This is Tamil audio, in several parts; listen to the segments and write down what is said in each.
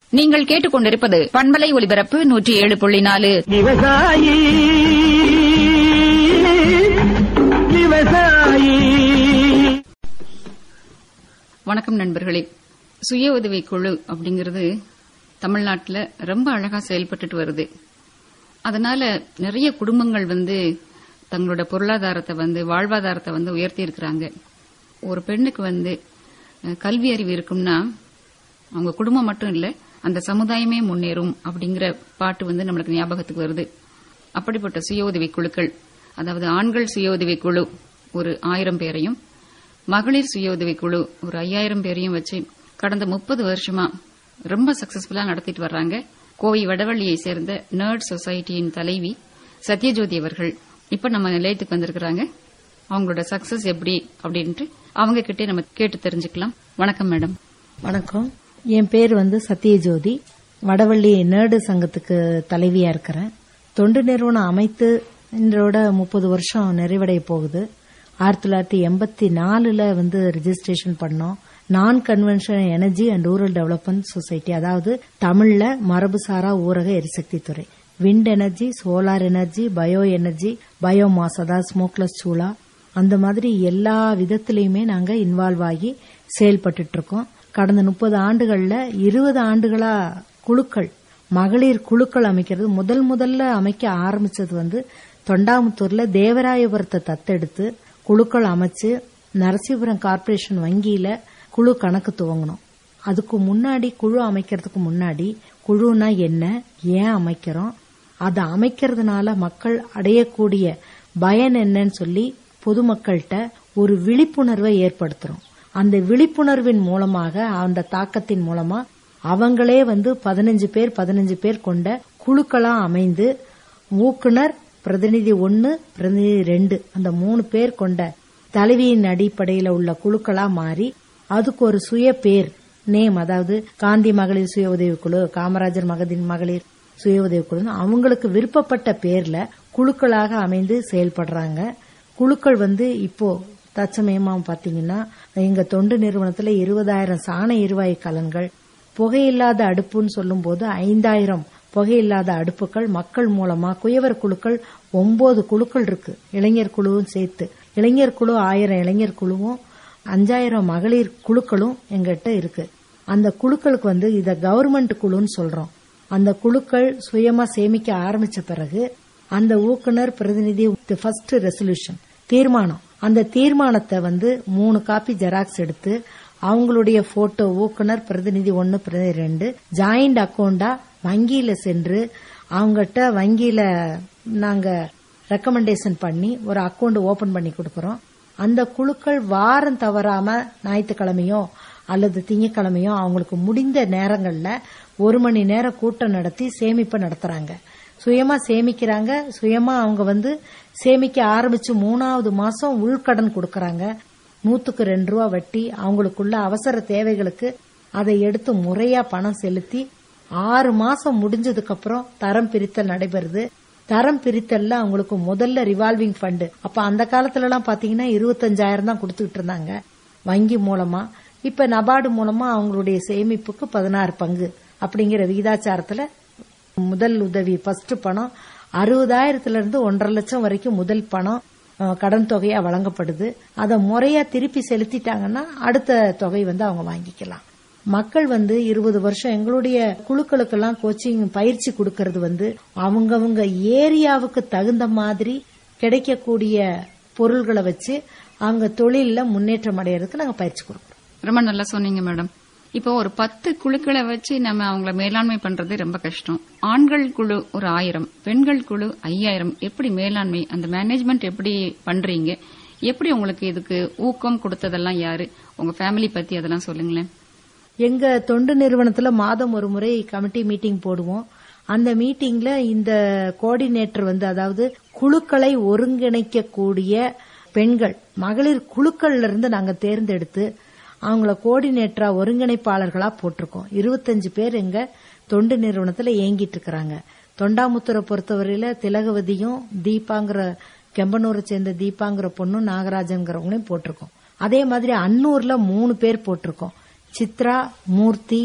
நீங்கள் கேட்டுக்கொண்டிருப்பது பண்பலை ஒலிபரப்பு நூற்றி ஏழு புள்ளி நாலு விவசாயி விவசாயி வணக்கம் நண்பர்களே சுய உதவி குழு அப்படிங்கிறது தமிழ்நாட்டில் ரொம்ப அழகா செயல்பட்டுட்டு வருது அதனால நிறைய குடும்பங்கள் வந்து தங்களோட பொருளாதாரத்தை வந்து வாழ்வாதாரத்தை வந்து உயர்த்தி இருக்கிறாங்க ஒரு பெண்ணுக்கு வந்து அஹ், கல்வி அறிவு இருக்கும்னா அவங்க குடும்பம் மட்டும் இல்ல அந்த சமுதாயமே முன்னேறும் அப்படிங்கிற பாட்டு வந்து நம்மளுக்கு ஞாபகத்துக்கு வருது அப்படிப்பட்ட சுய உதவி குழுக்கள் அதாவது ஆண்கள் சுய உதவி குழு ஒரு ஆயிரம் பேரையும் மகளிர் சுய உதவி குழு ஒரு ஐயாயிரம் பேரையும் வச்சு கடந்த முப்பது வருஷமா ரொம்ப சக்சஸ்ஃபுல்லா நடத்திட்டு வர்றாங்க கோவை வடவள்ளியை சேர்ந்த நர்ட் சொசைட்டியின் தலைவி சத்யஜோதி அவர்கள் இப்ப நம்ம நிலையத்துக்கு வந்திருக்கிறாங்க அவங்களோட சக்சஸ் எப்படி அப்படின்ட்டு அவங்க கிட்டே நம்ம கேட்டு தெரிஞ்சுக்கலாம் வணக்கம் மேடம் வணக்கம் என் பேர் வந்து சத்யஜோதி வடவள்ளி நேடு சங்கத்துக்கு தலைவியா இருக்கிறேன் தொண்டு நிறுவனம் அமைத்து இன்றோட முப்பது வருஷம் நிறைவடைய போகுது ஆயிரத்தி தொள்ளாயிரத்தி எண்பத்தி நாலுல வந்து ரெஜிஸ்ட்ரேஷன் பண்ணோம் நான் conventional energy and rural development society அதாவது தமிழ்ல மரபுசாரா ஊரக எரிசக்தி துறை wind energy solar energy bio energy biomass அதாவது ஸ்மோக்லெஸ் சூளா அந்த மாதிரி எல்லா விதத்திலயுமே நாங்க இன்வால்வ் ஆகி செயல்பட்டு இருக்கோம் கடந்த முப்பது ஆண்டுகள்ல இருபது ஆண்டுகளா குழுக்கள் மகளிர் குழுக்கள் அமைக்கிறது முதல் முதல்ல அமைக்க ஆரம்பிச்சது வந்து தொண்டாமுத்தூர்ல தேவராயபுரத்தை தத்தெடுத்து குழுக்கள் அமைச்சு நரசிபுரம் கார்ப்பரேஷன் வங்கியில குழு கணக்கு துவங்கணும் அதுக்கு முன்னாடி குழு அமைக்கிறதுக்கு முன்னாடி குழுனா என்ன ஏன் அமைக்கிறோம் அதை அமைக்கிறதுனால மக்கள் அடையக்கூடிய பயன் என்னன்னு சொல்லி பொதுமக்கள்கிட்ட ஒரு விழிப்புணர்வை ஏற்படுத்துறோம் அந்த விழிப்புணர்வின் மூலமாக அந்த தாக்கத்தின் மூலமா அவங்களே வந்து பதினஞ்சு பேர் பதினஞ்சு பேர் கொண்ட குழுக்களா அமைந்து ஊக்குனர் பிரதிநிதி ஒன்னு பிரதிநிதி ரெண்டு அந்த மூணு பேர் கொண்ட தலைவியின் அடிப்படையில உள்ள குழுக்களா மாறி அதுக்கு ஒரு சுய பேர் நேம் அதாவது காந்தி மகளிர் சுய உதவிக்குழு காமராஜர் மகதின் மகளிர் சுய உதவிக்குழு அவங்களுக்கு விருப்பப்பட்ட பேர்ல குழுக்களாக அமைந்து செயல்படுறாங்க குழுக்கள் வந்து இப்போ தற்சமயமா பாத்தீங்கன்னா எங்க தொண்டு நிறுவனத்துல இருபதாயிரம் சாண எரிவாயு கலன்கள் புகையில்லாத அடுப்புன்னு சொல்லும் போது ஐந்தாயிரம் புகையில்லாத அடுப்புகள் மக்கள் மூலமா குயவர் குழுக்கள் ஒன்பது குழுக்கள் இருக்கு இளைஞர் குழுவும் சேர்த்து இளைஞர் குழு ஆயிரம் இளைஞர் குழுவும் அஞ்சாயிரம் மகளிர் குழுக்களும் எங்கிட்ட இருக்கு அந்த குழுக்களுக்கு வந்து இத கவர்மெண்ட் குழுன்னு சொல்றோம் அந்த குழுக்கள் சுயமா சேமிக்க ஆரம்பிச்ச பிறகு அந்த ஊக்குனர் பிரதிநிதி ஃபர்ஸ்ட் ரெசல்யூஷன் தீர்மானம் அந்த தீர்மானத்தை வந்து மூணு காப்பி ஜெராக்ஸ் எடுத்து அவங்களுடைய போட்டோ ஊக்குனர் பிரதிநிதி ஒன்னு பிரதிநிதி ரெண்டு ஜாயிண்ட் அக்கவுண்டா வங்கியில சென்று அவங்ககிட்ட வங்கியில நாங்க ரெக்கமெண்டேஷன் பண்ணி ஒரு அக்கவுண்ட் ஓபன் பண்ணி கொடுக்கறோம் அந்த குழுக்கள் வாரம் தவறாம ஞாயிற்றுக்கிழமையோ அல்லது திங்கக்கிழமையோ அவங்களுக்கு முடிந்த நேரங்கள்ல ஒரு மணி நேரம் கூட்டம் நடத்தி சேமிப்பை நடத்துறாங்க சுயமா சேமிக்கிறாங்க சுயமா அவங்க வந்து சேமிக்க ஆரம்பிச்சு மூணாவது மாசம் உள்கடன் கொடுக்கறாங்க நூத்துக்கு ரெண்டு ரூபா வட்டி அவங்களுக்குள்ள அவசர தேவைகளுக்கு அதை எடுத்து முறையா பணம் செலுத்தி ஆறு மாசம் முடிஞ்சதுக்கு அப்புறம் தரம் பிரித்தல் நடைபெறுது தரம் பிரித்தல்ல அவங்களுக்கு முதல்ல ரிவால்விங் ஃபண்ட் அப்ப அந்த காலத்துல எல்லாம் பாத்தீங்கன்னா இருபத்தஞ்சாயிரம் தான் கொடுத்துக்கிட்டு இருந்தாங்க வங்கி மூலமா இப்ப நபார்டு மூலமா அவங்களுடைய சேமிப்புக்கு பதினாறு பங்கு அப்படிங்கிற விகிதாச்சாரத்துல முதல் உதவி ஃபர்ஸ்ட் பணம் அறுபதாயிரத்துல இருந்து ஒன்றரை லட்சம் வரைக்கும் முதல் பணம் அஹ், கடன் தொகையா வழங்கப்படுது அதை முறையா திருப்பி செலுத்திட்டாங்கன்னா அடுத்த தொகை வந்து அவங்க வாங்கிக்கலாம் மக்கள் வந்து இருபது வருஷம் எங்களுடைய குழுக்களுக்கெல்லாம் கோச்சிங் பயிற்சி கொடுக்கறது வந்து அவங்கவங்க ஏரியாவுக்கு தகுந்த மாதிரி கிடைக்கக்கூடிய பொருள்களை வச்சு அவங்க தொழில்ல முன்னேற்றம் அடையறதுக்கு நாங்க பயிற்சி கொடுக்கறோம் ரொம்ப நல்லா சொன்னீங்க மேடம் இப்போ ஒரு பத்து குழுக்களை வச்சு நம்ம அவங்கள மேலாண்மை பண்றது ரொம்ப கஷ்டம் ஆண்கள் குழு ஒரு ஆயிரம் பெண்கள் குழு ஐயாயிரம் எப்படி மேலாண்மை அந்த மேனேஜ்மெண்ட் எப்படி பண்றீங்க எப்படி உங்களுக்கு இதுக்கு ஊக்கம் கொடுத்ததெல்லாம் யாரு உங்க ஃபேமிலி பத்தி அதெல்லாம் சொல்லுங்களேன் எங்க தொண்டு நிறுவனத்துல மாதம் ஒரு முறை கமிட்டி மீட்டிங் போடுவோம் அந்த மீட்டிங்ல இந்த கோஆர்டினேட்டர் வந்து அதாவது குழுக்களை ஒருங்கிணைக்கக்கூடிய பெண்கள் மகளிர் குழுக்கள்ல இருந்து நாங்க தேர்ந்தெடுத்து அவங்கள கோஆர்டினேட்டரா ஒருங்கிணைப்பாளர்களா போட்டிருக்கோம் இருபத்தஞ்சு பேர் எங்க தொண்டு நிறுவனத்துல இயங்கிட்டு இருக்கிறாங்க தொண்டாமுத்தூரை பொறுத்தவரையில திலகவதியும் தீபாங்கிற கெம்பனூரை சேர்ந்த தீபாங்கிற பொண்ணும் நாகராஜன்கிறவங்களையும் போட்டிருக்கோம் அதே மாதிரி அன்னூர்ல மூணு பேர் போட்டிருக்கோம் சித்ரா மூர்த்தி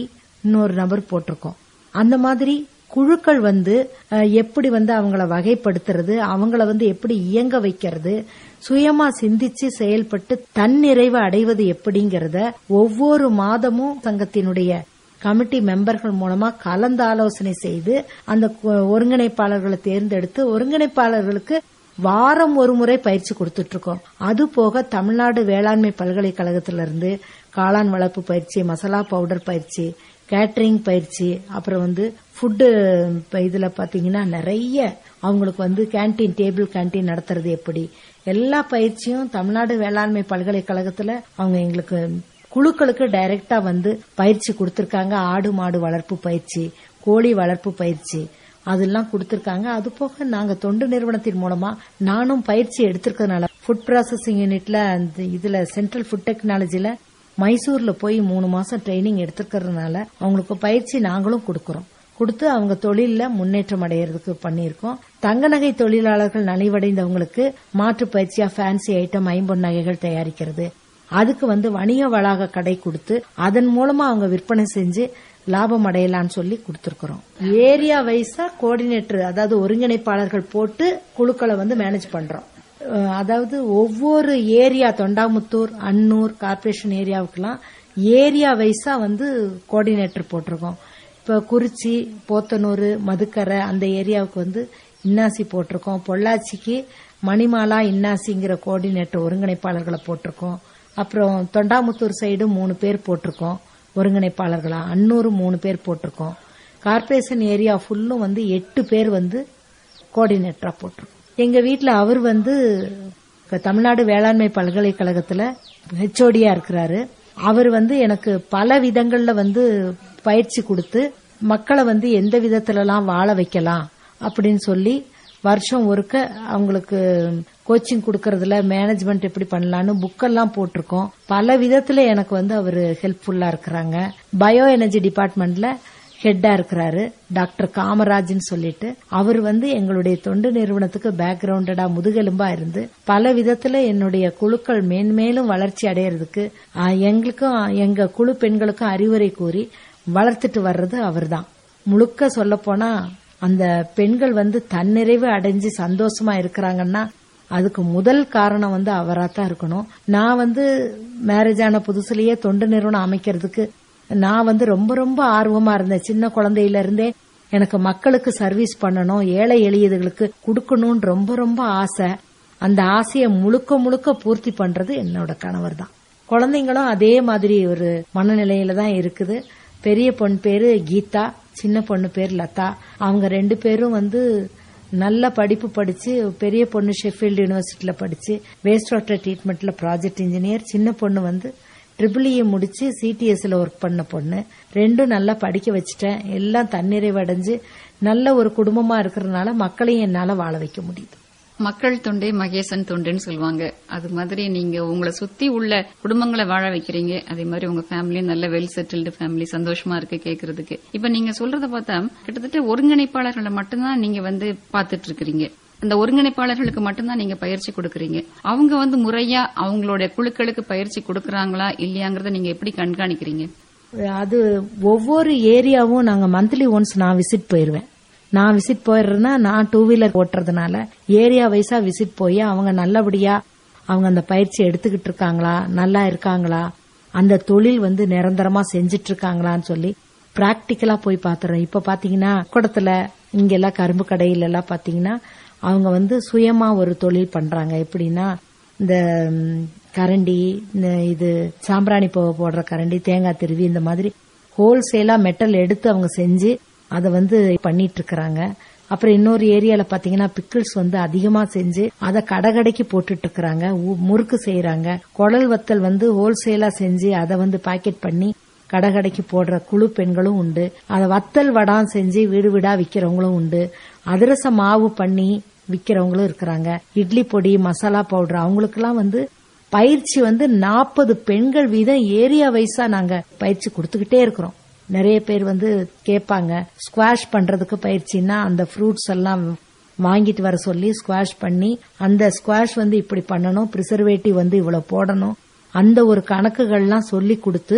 இன்னொரு நபர் போட்டிருக்கோம் அந்த மாதிரி குழுக்கள் வந்து அஹ், எப்படி வந்து அவங்கள வகைப்படுத்துறது அவங்கள வந்து எப்படி இயங்க வைக்கிறது சுயமா சிந்திச்சு செயல்பட்டு தன்னிறைவு அடைவது எப்படிங்கறத ஒவ்வொரு மாதமும் சங்கத்தினுடைய கமிட்டி மெம்பர்கள் மூலமா கலந்து ஆலோசனை செய்து அந்த கு- ஒருங்கிணைப்பாளர்களை தேர்ந்தெடுத்து ஒருங்கிணைப்பாளர்களுக்கு வாரம் ஒரு முறை பயிற்சி கொடுத்துட்டு இருக்கோம் அது போக தமிழ்நாடு வேளாண்மை பல்கலைக்கழகத்திலிருந்து காளான் வளர்ப்பு பயிற்சி மசாலா பவுடர் பயிற்சி கேட்டரிங் பயிற்சி அப்புறம் வந்து ஃபுட்டு இதுல பாத்தீங்கன்னா நிறைய அவங்களுக்கு வந்து கேண்டீன் டேபிள் கேண்டீன் நடத்துறது எப்படி எல்லா பயிற்சியும் தமிழ்நாடு வேளாண்மை பல்கலைக்கழகத்துல அவங்க எங்களுக்கு குழுக்களுக்கு டைரக்டா வந்து பயிற்சி கொடுத்திருக்காங்க ஆடு மாடு வளர்ப்பு பயிற்சி கோழி வளர்ப்பு பயிற்சி அதெல்லாம் கொடுத்திருக்காங்க அது போக நாங்க தொண்டு நிறுவனத்தின் மூலமா நானும் பயிற்சி எடுத்திருக்கிறதுனால ஃபுட் ப்ராசஸிங் யூனிட்ல அந்த இதுல சென்ட்ரல் ஃபுட் டெக்னாலஜில மைசூர்ல போய் மூணு மாசம் ட்ரைனிங் எடுத்திருக்கிறதுனால அவங்களுக்கு பயிற்சி நாங்களும் கொடுக்கறோம் கொடுத்து அவங்க தொழில்ல முன்னேற்றம் அடையிறதுக்கு பண்ணியிருக்கோம் தங்க நகை தொழிலாளர்கள் நலிவடைந்தவங்களுக்கு மாற்று பயிற்சியா ஃபேன்சி ஐட்டம் ஐம்பொன் நகைகள் தயாரிக்கிறது அதுக்கு வந்து வணிக வளாக கடை கொடுத்து அதன் மூலமா அவங்க விற்பனை செஞ்சு லாபம் அடையலாம்னு சொல்லி கொடுத்திருக்கிறோம் ஏரியா வைஸா கோஆர்டினேட்டர் அதாவது ஒருங்கிணைப்பாளர்கள் போட்டு குழுக்களை வந்து மேனேஜ் பண்றோம் அஹ் அதாவது ஒவ்வொரு ஏரியா தொண்டாமுத்தூர் அன்னூர் கார்ப்பரேஷன் ஏரியாவுக்கெல்லாம் ஏரியா வைஸா வந்து கோஆர்டினேட்டர் போட்டிருக்கோம் இப்ப குறிச்சி போத்தனூர் மதுக்கரை அந்த ஏரியாவுக்கு வந்து இன்னாசி போட்டிருக்கோம் பொள்ளாச்சிக்கு மணிமாலா இன்னாசிங்கிற கோஆர்டினேட்டர் ஒருங்கிணைப்பாளர்களை போட்டிருக்கோம் அப்புறம் தொண்டாமுத்தூர் சைடு மூணு பேர் போட்டிருக்கோம் ஒருங்கிணைப்பாளர்களா அன்னூர் மூணு பேர் போட்டிருக்கோம் கார்ப்பரேஷன் ஏரியா ஃபுல்லும் வந்து எட்டு பேர் வந்து கோஆர்டினேட்டரா போட்டிருக்கோம் எங்க வீட்ல அவர் வந்து தமிழ்நாடு வேளாண்மை பல்கலைக்கழகத்துல ஹெச்ஓடியா இருக்கிறாரு அவர் வந்து எனக்கு பல விதங்கள்ல வந்து பயிற்சி கொடுத்து மக்களை வந்து எந்த விதத்துலலாம் வாழ வைக்கலாம் அப்படின்னு சொல்லி வருஷம் ஒருக்க அவங்களுக்கு கோச்சிங் கொடுக்கறதுல மேனேஜ்மெண்ட் எப்படி பண்ணலாம்னு புக்கெல்லாம் போட்டிருக்கோம் பல விதத்துல எனக்கு வந்து அவர் ஹெல்ப்ஃபுல்லா இருக்கிறாங்க பயோ எனர்ஜி டிபார்ட்மெண்ட்ல ஹெட்டா இருக்கிறாரு டாக்டர் காமராஜ்னு சொல்லிட்டு அவர் வந்து எங்களுடைய தொண்டு நிறுவனத்துக்கு பேக்ரவுண்டடா முதுகெலும்பா இருந்து பல விதத்துல என்னுடைய குழுக்கள் மேன்மேலும் வளர்ச்சி அடையறதுக்கு ஆ, எங்களுக்கும் எங்க குழு பெண்களுக்கும் அறிவுரை கூறி வளர்த்துட்டு வர்றது அவர்தான் முழுக்க சொல்ல போனா அந்த பெண்கள் வந்து தன்னிறைவு அடைஞ்சு சந்தோஷமா இருக்கிறாங்கன்னா அதுக்கு முதல் காரணம் வந்து அவராத்தான் இருக்கணும் நான் வந்து மேரேஜ் ஆன புதுசுலயே தொண்டு நிறுவனம் அமைக்கிறதுக்கு நான் வந்து ரொம்ப ரொம்ப ஆர்வமா இருந்தேன் சின்ன குழந்தையில இருந்தே எனக்கு மக்களுக்கு சர்வீஸ் பண்ணணும் ஏழை எளியதுகளுக்கு கொடுக்கணும்னு ரொம்ப ரொம்ப ஆசை அந்த ஆசையை முழுக்க முழுக்க பூர்த்தி பண்றது என்னோட கணவர் தான் குழந்தைங்களும் அதே மாதிரி ஒரு மனநிலையில தான் இருக்குது பெரிய பொண்ணு பேரு கீதா சின்ன பொண்ணு பேர் லதா அவங்க ரெண்டு பேரும் வந்து நல்ல படிப்பு படிச்சு பெரிய பொண்ணு ஷெஃபீல்டு யூனிவர்சிட்டியில படிச்சு வேஸ்ட் வாட்டர் ட்ரீட்மெண்ட்ல ப்ராஜெக்ட் இன்ஜினியர் சின்ன பொண்ணு வந்து ட்ரிபிள் இ முடிச்சு சிடிஎஸ்ல ஒர்க் பண்ண பொண்ணு ரெண்டும் நல்லா படிக்க வச்சுட்டேன் எல்லாம் தன்னிறைவு அடைஞ்சு நல்ல ஒரு குடும்பமா இருக்கிறதுனால மக்களையும் என்னால வாழ வைக்க முடியுது மக்கள் தொண்டே மகேசன் தொண்டுன்னு சொல்லுவாங்க அது மாதிரி நீங்க உங்களை சுத்தி உள்ள குடும்பங்களை வாழ வைக்கிறீங்க அதே மாதிரி உங்க ஃபேமிலியும் நல்ல வெல் செட்டில்டு ஃபேமிலி சந்தோஷமா இருக்கு கேக்குறதுக்கு இப்ப நீங்க சொல்றத பார்த்தா கிட்டத்தட்ட ஒருங்கிணைப்பாளர்களை மட்டும்தான் நீங்க வந்து பாத்துட்டு இருக்கிறீங்க அந்த ஒருங்கிணைப்பாளர்களுக்கு மட்டும்தான் நீங்க பயிற்சி கொடுக்கறீங்க அவங்க வந்து முறையா அவங்களுடைய குழுக்களுக்கு பயிற்சி கொடுக்கறாங்களா இல்லையாங்கறத நீங்க எப்படி கண்காணிக்கிறீங்க அது ஒவ்வொரு ஏரியாவும் நாங்க மந்த்லி ஒன்ஸ் நான் விசிட் போயிருவேன் நான் விசிட் போயிடுறேன்னா நான் டூ வீலர் ஓட்டுறதுனால ஏரியா வைஸா விசிட் போய் அவங்க நல்லபடியா அவங்க அந்த பயிற்சி எடுத்துக்கிட்டு இருக்காங்களா நல்லா இருக்காங்களா அந்த தொழில் வந்து நிரந்தரமா செஞ்சிட்டு இருக்காங்களான்னு சொல்லி பிராக்டிக்கலா போய் பாத்துறோம் இப்ப பாத்தீங்கன்னா குடத்துல இங்கெல்லாம் கரும்பு கடையில எல்லாம் பாத்தீங்கன்னா அவங்க வந்து சுயமா ஒரு தொழில் பண்றாங்க எப்படின்னா இந்த ம், கரண்டி இந்த இது சாம்பிராணி பூ போடுற கரண்டி தேங்காய் திருவி இந்த மாதிரி ஹோல்சேலா மெட்டல் எடுத்து அவங்க செஞ்சு அதை வந்து பண்ணிட்டு இருக்கிறாங்க அப்புறம் இன்னொரு ஏரியால பாத்தீங்கன்னா பிக்கிள்ஸ் வந்து அதிகமா செஞ்சு அதை கடை கடைக்கு போட்டுட்டு இருக்கிறாங்க முறுக்கு செய்யறாங்க குடல் வத்தல் வந்து ஹோல்சேலா செஞ்சு அதை வந்து பாக்கெட் பண்ணி கடை கடைக்கு போடுற குழு பெண்களும் உண்டு அதை வத்தல் வடாம் செஞ்சு வீடு வீடா விக்கிறவங்களும் உண்டு அதிரச மாவு பண்ணி விக்கிறவங்களும் இருக்கிறாங்க இட்லி பொடி மசாலா பவுடர் அவங்களுக்கெல்லாம் வந்து பயிற்சி வந்து நாற்பது பெண்கள் வீதம் ஏரியா வைஸா நாங்க பயிற்சி கொடுத்துக்கிட்டே இருக்கிறோம் நிறைய பேர் வந்து கேட்பாங்க ஸ்குவாஷ் பண்றதுக்கு பயிற்சின்னா அந்த ஃப்ரூட்ஸ் எல்லாம் வாங்கிட்டு வர சொல்லி ஸ்குவாஷ் பண்ணி அந்த ஸ்குவாஷ் வந்து இப்படி பண்ணணும் ப்ரிசர்வேட்டிவ் வந்து இவ்வளவு போடணும் அந்த ஒரு கணக்குகள்லாம் சொல்லி கொடுத்து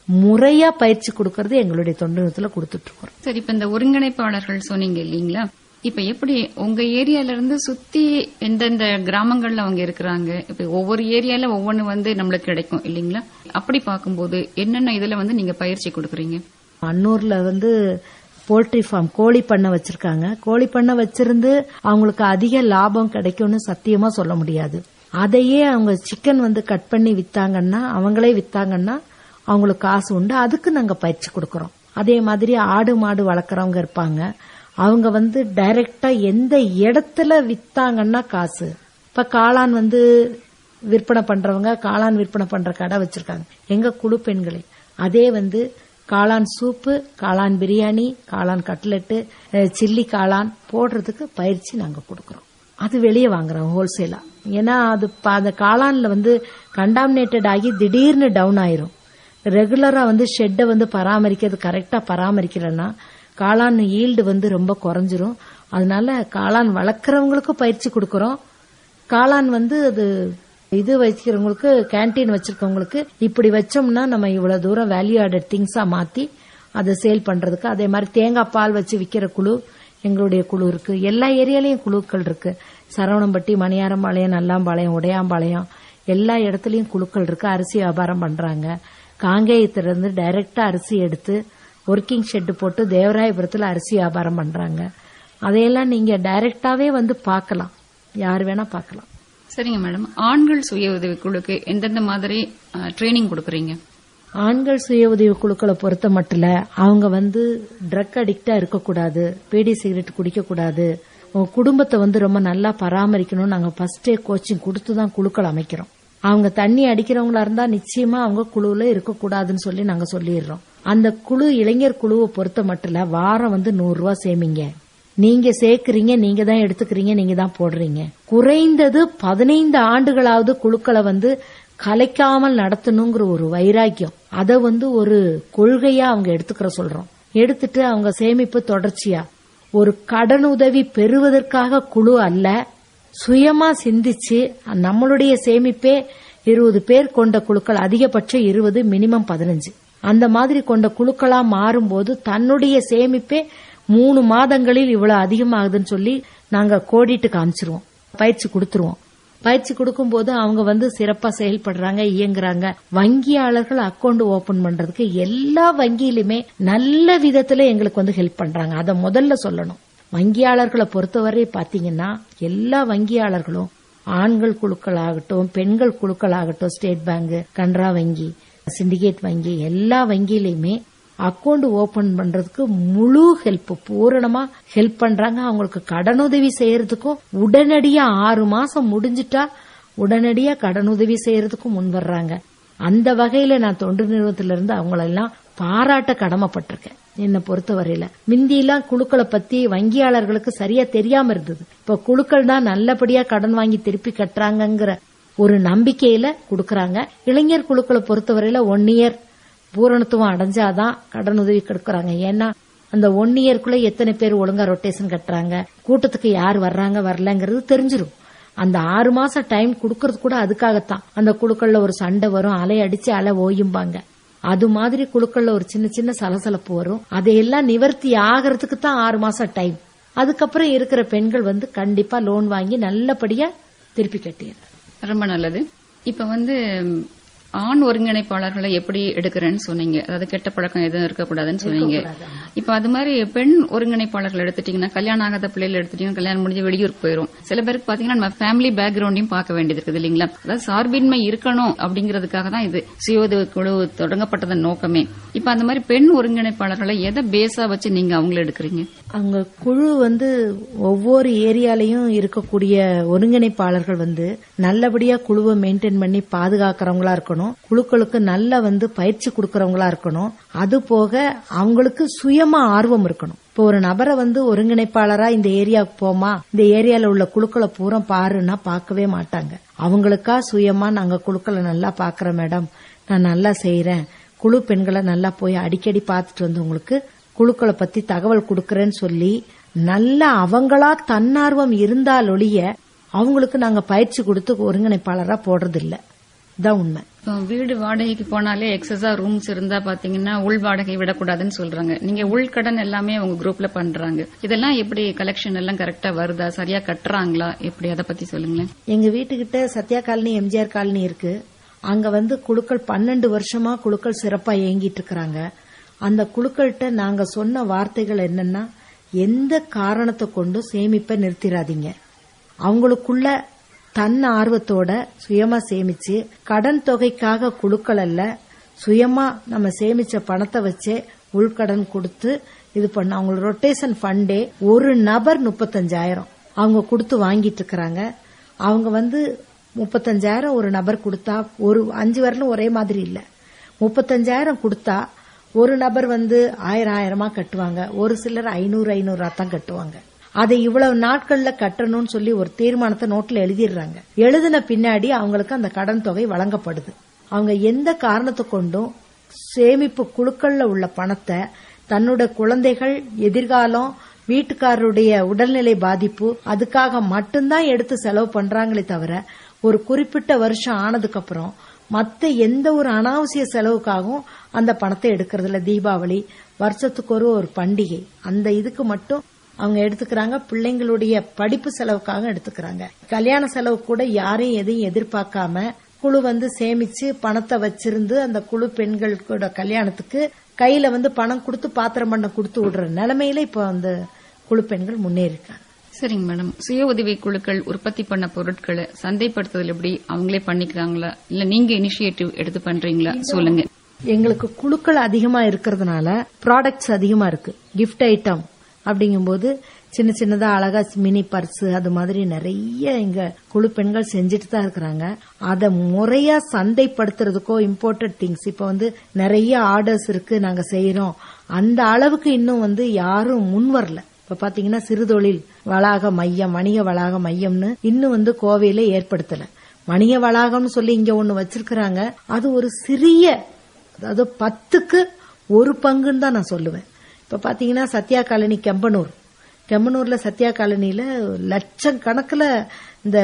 முறையா பயிற்சி கொடுக்கறது எங்களுடைய தொண்டு நிறுவனத்துல கொடுத்துட்டு இருக்கோம் சரி இப்ப இந்த ஒருங்கிணைப்பாளர்கள் சொன்னீங்க இல்லீங்களா இப்ப எப்படி உங்க ஏரியால இருந்து சுத்தி எந்தெந்த கிராமங்கள்ல அவங்க இருக்கிறாங்க இப்ப ஒவ்வொரு ஏரியால ஒவ்வொன்னு வந்து நம்மளுக்கு கிடைக்கும் இல்லீங்களா அப்படி பார்க்கும்போது என்னென்ன இதுல வந்து நீங்க பயிற்சி கொடுக்கறீங்க அன்னூர்ல வந்து போல்ட்ரி ஃபார்ம் கோழி பண்ணை வச்சிருக்காங்க கோழி பண்ணை வச்சிருந்து அவங்களுக்கு அதிக லாபம் கிடைக்கும்னு சத்தியமா சொல்ல முடியாது அதையே அவங்க சிக்கன் வந்து கட் பண்ணி வித்தாங்கன்னா அவங்களே வித்தாங்கன்னா அவங்களுக்கு காசு உண்டு அதுக்கு நாங்க பயிற்சி கொடுக்கறோம் அதே மாதிரி ஆடு மாடு வளர்க்கறவங்க இருப்பாங்க அவங்க வந்து டைரக்டா எந்த இடத்துல வித்தாங்கன்னா காசு இப்ப காளான் வந்து விற்பனை பண்றவங்க காளான் விற்பனை பண்ற கடை வச்சிருக்காங்க எங்க குழு பெண்களே அதே வந்து காளான் சூப்பு காளான் பிரியாணி காளான் கட்லெட்டு அஹ், சில்லி காளான் போடுறதுக்கு பயிற்சி நாங்க கொடுக்கறோம் அது வெளியே வாங்குறோம் ஹோல்சேலா ஏன்னா அது ப- அந்த காளான்ல வந்து கண்டாமினேட்டட் ஆகி திடீர்னு டவுன் ஆயிரும் ரெகுலரா வந்து ஷெட்டை வந்து பராமரிக்கிறது கரெக்டா பராமரிக்கலன்னா காளான் ஈல்டு வந்து ரொம்ப குறைஞ்சிரும் அதனால காளான் வளர்க்கறவங்களுக்கு பயிற்சி கொடுக்கறோம் காளான் வந்து அது இது வச்சிருக்கவங்களுக்கு கேண்டீன் வச்சிருக்கவங்களுக்கு இப்படி வச்சோம்னா நம்ம இவ்வளவு தூரம் வேல்யூ ஆடட் திங்ஸா மாத்தி அதை சேல் பண்றதுக்கு அதே மாதிரி தேங்காய் பால் வச்சு விக்கிற குழு எங்களுடைய குழு இருக்கு எல்லா ஏரியாலயும் குழுக்கள் இருக்கு சரவணம்பட்டி மணியாரம்பாளையம் நல்லாம்பாளையம் உடையாம்பாளையம் எல்லா இடத்துலயும் குழுக்கள் இருக்கு அரிசி வியாபாரம் பண்றாங்க காங்கேயத்திலிருந்து டைரக்டா அரிசி எடுத்து ஒர்க்கிங் ஷெட் போட்டு தேவராயபுரத்துல அரிசி வியாபாரம் பண்றாங்க அதையெல்லாம் நீங்க டைரக்டாவே வந்து பார்க்கலாம் யார் வேணா பார்க்கலாம் சரிங்க மேடம் ஆண்கள் சுய உதவி குழுக்கு எந்தெந்த மாதிரி ட்ரைனிங் கொடுக்கறீங்க ஆண்கள் சுய உதவி குழுக்களை பொறுத்த மட்டும் அவங்க வந்து ட்ரக் அடிக்டா இருக்கக்கூடாது பீடி சிகரெட் குடிக்கக்கூடாது உங்க குடும்பத்தை வந்து ரொம்ப நல்லா பராமரிக்கணும் நாங்க ஃபர்ஸ்டே கோச்சிங் கொடுத்து தான் குழுக்கள் அமைக்கிறோம் அவங்க தண்ணி அடிக்கிறவங்களா இருந்தா நிச்சயமா அவங்க குழுவுல இருக்கக்கூடாதுன்னு சொல்லி நாங்க சொல்லிடுறோம் அந்த குழு இளைஞர் குழுவை பொறுத்த மட்டும் வாரம் வந்து நூறு ரூபாய் சேமிங்க நீங்க சேர்க்கறீங்க நீங்க தான் எடுத்துக்கிறீங்க நீங்க தான் போடுறீங்க குறைந்தது பதினைந்து ஆண்டுகளாவது குழுக்களை வந்து கலைக்காமல் நடத்தணுங்கிற ஒரு வைராக்கியம் அத வந்து ஒரு கொள்கையா அவங்க எடுத்துக்கிற சொல்றோம் எடுத்துட்டு அவங்க சேமிப்பு தொடர்ச்சியா ஒரு கடன் உதவி பெறுவதற்காக குழு அல்ல சுயமா சிந்திச்சு நம்மளுடைய சேமிப்பே இருபது பேர் கொண்ட குழுக்கள் அதிகபட்சம் இருபது மினிமம் பதினஞ்சு அந்த மாதிரி கொண்ட குழுக்களா மாறும்போது தன்னுடைய சேமிப்பே மூணு மாதங்களில் இவ்வளவு அதிகமாகுதுன்னு சொல்லி நாங்க கோடிட்டு காமிச்சிருவோம் பயிற்சி கொடுத்துருவோம் பயிற்சி கொடுக்கும்போது அவங்க வந்து சிறப்பா செயல்படுறாங்க இயங்குறாங்க வங்கியாளர்கள் அக்கவுண்ட் ஓபன் பண்றதுக்கு எல்லா வங்கியிலுமே நல்ல விதத்துல எங்களுக்கு வந்து ஹெல்ப் பண்றாங்க அதை முதல்ல சொல்லணும் வங்கியாளர்களை பொறுத்தவரை பாத்தீங்கன்னா எல்லா வங்கியாளர்களும் ஆண்கள் குழுக்கள் ஆகட்டும் பெண்கள் குழுக்கள் ஆகட்டும் ஸ்டேட் பேங்க் கனரா வங்கி சிண்டிகேட் வங்கி எல்லா வங்கியிலுமே அக்கவுண்ட் ஓபன் பண்றதுக்கு முழு ஹெல்ப் பூரணமா ஹெல்ப் பண்றாங்க அவங்களுக்கு கடனுதவி செய்யறதுக்கும் உடனடியா ஆறு மாசம் முடிஞ்சிட்டா உடனடியா கடனுதவி செய்யறதுக்கும் முன் வர்றாங்க அந்த வகையில நான் தொண்டு நிறுவனத்தில இருந்து அவங்களெல்லாம் பாராட்ட கடமைப்பட்டிருக்கேன் என்னை பொறுத்தவரையில மிந்தியெல்லாம் குழுக்களை பத்தி வங்கியாளர்களுக்கு சரியா தெரியாம இருந்தது இப்ப குழுக்கள் தான் நல்லபடியா கடன் வாங்கி திருப்பி கட்டுறாங்கங்கிற ஒரு நம்பிக்கையில கொடுக்கறாங்க இளைஞர் குழுக்களை பொறுத்தவரையில ஒன் இயர் பூரணத்துவம் அடைஞ்சாதான் கடன் உதவி கொடுக்கறாங்க ஏன்னா அந்த ஒன் இயர்க்குள்ள எத்தனை பேர் ஒழுங்கா ரொட்டேஷன் கட்டுறாங்க கூட்டத்துக்கு யார் வர்றாங்க வரலங்கிறது தெரிஞ்சிரும் அந்த ஆறு மாசம் டைம் கொடுக்கறது கூட அதுக்காகத்தான் அந்த குழுக்கள்ல ஒரு சண்டை வரும் அலை அடிச்சு அலை ஓயும்பாங்க அது மாதிரி குழுக்கள்ல ஒரு சின்ன சின்ன சலசலப்பு வரும் அதையெல்லாம் நிவர்த்தி ஆகிறதுக்கு தான் ஆறு மாசம் டைம் அதுக்கப்புறம் இருக்கிற பெண்கள் வந்து கண்டிப்பா லோன் வாங்கி நல்லபடியா திருப்பி கட்டிடுறாங்க ரொம்ப நல்லது இப்ப வந்து ம், ஆண் ஒருங்கிணைப்பாளர்களை எப்படி எடுக்கிறேன்னு சொன்னீங்க அதாவது கெட்ட பழக்கம் எதுவும் இருக்கக்கூடாதுன்னு சொன்னீங்க இப்ப அது மாதிரி பெண் ஒருங்கிணைப்பாளர்கள் எடுத்துட்டீங்கன்னா கல்யாணம் ஆகாத பிள்ளைகள் எடுத்துட்டீங்கன்னா கல்யாணம் முடிஞ்சு வெளியூருக்கு போயிரும் சில பேருக்கு பாத்தீங்கன்னா நம்ம ஃபேமிலி பேக்ரவுண்டையும் பார்க்க வேண்டியது இருக்குது இல்லைங்களா அதாவது சார்பின்மை இருக்கணும் அப்படிங்கிறதுக்காக தான் இது சுய உதவி குழு தொடங்கப்பட்டதன் நோக்கமே இப்ப அந்த மாதிரி பெண் ஒருங்கிணைப்பாளர்களை எதை பேஸா வச்சு நீங்க அவங்கள எடுக்கிறீங்க அங்க குழு வந்து ஒவ்வொரு ஏரியாலையும் இருக்கக்கூடிய ஒருங்கிணைப்பாளர்கள் வந்து நல்லபடியா குழுவை மெயின்டைன் பண்ணி பாதுகாக்கிறவங்களா இருக்கணும் குழுக்களுக்கு நல்ல வந்து பயிற்சி கொடுக்கறவங்களா இருக்கணும் அது போக அவங்களுக்கு சுயமா ஆர்வம் இருக்கணும் இப்போ ஒரு நபரை வந்து ஒருங்கிணைப்பாளரா இந்த ஏரியாவுக்கு போமா இந்த ஏரியால உள்ள குழுக்களை பூரா பாருன்னா பார்க்கவே மாட்டாங்க அவங்களுக்கா சுயமா நாங்க குழுக்களை நல்லா பாக்குறோம் மேடம் நான் நல்லா செய்யறேன் குழு பெண்களை நல்லா போய் அடிக்கடி பார்த்துட்டு வந்து உங்களுக்கு குழுக்களை பத்தி தகவல் கொடுக்கறேன்னு சொல்லி நல்லா அவங்களா தன்னார்வம் இருந்தால் ஒழிய அவங்களுக்கு நாங்க பயிற்சி கொடுத்து ஒருங்கிணைப்பாளரா போடுறது இல்ல இதான் உண்மை இப்போ வீடு வாடகைக்கு போனாலே எக்ஸஸா ரூம்ஸ் இருந்தா பாத்தீங்கன்னா உள் வாடகை விடக்கூடாதுன்னு சொல்றாங்க நீங்க உள்கடன் எல்லாமே உங்க குரூப்ல பண்றாங்க இதெல்லாம் எப்படி கலெக்ஷன் எல்லாம் கரெக்டா வருதா சரியா கட்டுறாங்களா எப்படி அதை பத்தி சொல்லுங்களேன் எங்க வீட்டுக்கிட்ட சத்யா காலனி எம்ஜிஆர் காலனி இருக்கு அங்க வந்து குழுக்கள் பன்னெண்டு வருஷமா குழுக்கள் சிறப்பா இயங்கிட்டு இருக்கிறாங்க அந்த குழுக்கள்கிட்ட நாங்க சொன்ன வார்த்தைகள் என்னன்னா எந்த காரணத்தை கொண்டும் சேமிப்பை நிறுத்திடாதீங்க அவங்களுக்குள்ள தன் ஆர்வத்தோட சுயமா சேமிச்சு கடன் தொகைக்காக குழுக்கள் அல்ல சுயமா நம்ம சேமிச்ச பணத்தை வச்சே உள்கடன் கொடுத்து இது பண்ண அவங்க ரொட்டேஷன் ஃபண்டே ஒரு நபர் முப்பத்தஞ்சாயிரம் அவங்க கொடுத்து வாங்கிட்டு இருக்கிறாங்க அவங்க வந்து முப்பத்தஞ்சாயிரம் ஒரு நபர் கொடுத்தா ஒரு அஞ்சு வரலும் ஒரே மாதிரி இல்ல முப்பத்தஞ்சாயிரம் கொடுத்தா ஒரு நபர் வந்து ஆயிரம் ஆயிரமா கட்டுவாங்க ஒரு சிலர் ஐநூறு ஐநூறா தான் கட்டுவாங்க அதை இவ்வளவு நாட்கள்ல கட்டணும்னு சொல்லி ஒரு தீர்மானத்தை நோட்ல எழுதிடுறாங்க எழுதின பின்னாடி அவங்களுக்கு அந்த கடன் தொகை வழங்கப்படுது அவங்க எந்த காரணத்தை கொண்டும் சேமிப்பு குழுக்கள்ல உள்ள பணத்தை தன்னோட குழந்தைகள் எதிர்காலம் வீட்டுக்காரருடைய உடல்நிலை பாதிப்பு அதுக்காக மட்டும்தான் எடுத்து செலவு பண்றாங்களே தவிர ஒரு குறிப்பிட்ட வருஷம் ஆனதுக்கு அப்புறம் மத்த எந்த ஒரு அனாவசிய செலவுக்காகவும் அந்த பணத்தை எடுக்கிறது இல்ல தீபாவளி வருஷத்துக்கு ஒரு ஒரு பண்டிகை அந்த இதுக்கு மட்டும் அவங்க எடுத்துக்கிறாங்க பிள்ளைங்களுடைய படிப்பு செலவுக்காக எடுத்துக்கிறாங்க கல்யாண செலவு கூட யாரையும் எதையும் எதிர்பார்க்காம குழு வந்து சேமிச்சு பணத்தை வச்சிருந்து அந்த குழு பெண்களோட கல்யாணத்துக்கு கையில வந்து பணம் கொடுத்து பாத்திரம் பண்ண கொடுத்து விடுற நிலைமையில இப்ப அந்த குழு பெண்கள் முன்னேறிருக்காங்க சரிங்க மேடம் சுய உதவி குழுக்கள் உற்பத்தி பண்ண பொருட்களை சந்தைப்படுத்துதல் எப்படி அவங்களே பண்ணிக்கிறாங்களா இல்ல நீங்க இனிஷியேட்டிவ் எடுத்து பண்றீங்களா சொல்லுங்க எங்களுக்கு குழுக்கள் அதிகமா இருக்கிறதுனால ப்ராடக்ட்ஸ் அதிகமா இருக்கு கிஃப்ட் ஐட்டம் அப்படிங்கும்போது சின்ன சின்னதா அழகா மினி பர்ஸ் அது மாதிரி நிறைய எங்க குழு பெண்கள் செஞ்சுட்டு தான் இருக்கிறாங்க அதை முறையா சந்தைப்படுத்துறதுக்கோ இம்போர்ட்டட் திங்ஸ் இப்ப வந்து நிறைய ஆர்டர்ஸ் இருக்கு நாங்க செய்யறோம் அந்த அளவுக்கு இன்னும் வந்து யாரும் முன் வரல இப்ப பாத்தீங்கன்னா சிறுதொழில் வளாக மையம் வணிக வளாக மையம்னு இன்னும் வந்து கோவையில ஏற்படுத்தல வணிக வளாகம்னு சொல்லி இங்க ஒண்ணு வச்சிருக்கிறாங்க அது ஒரு சிறிய அதாவது பத்துக்கு ஒரு பங்குன்னு தான் நான் சொல்லுவேன் இப்ப பாத்தீங்கன்னா சத்யா காலனி கெம்பனூர் கெம்பனூர்ல சத்யா காலனில லட்சம் கணக்குல இந்த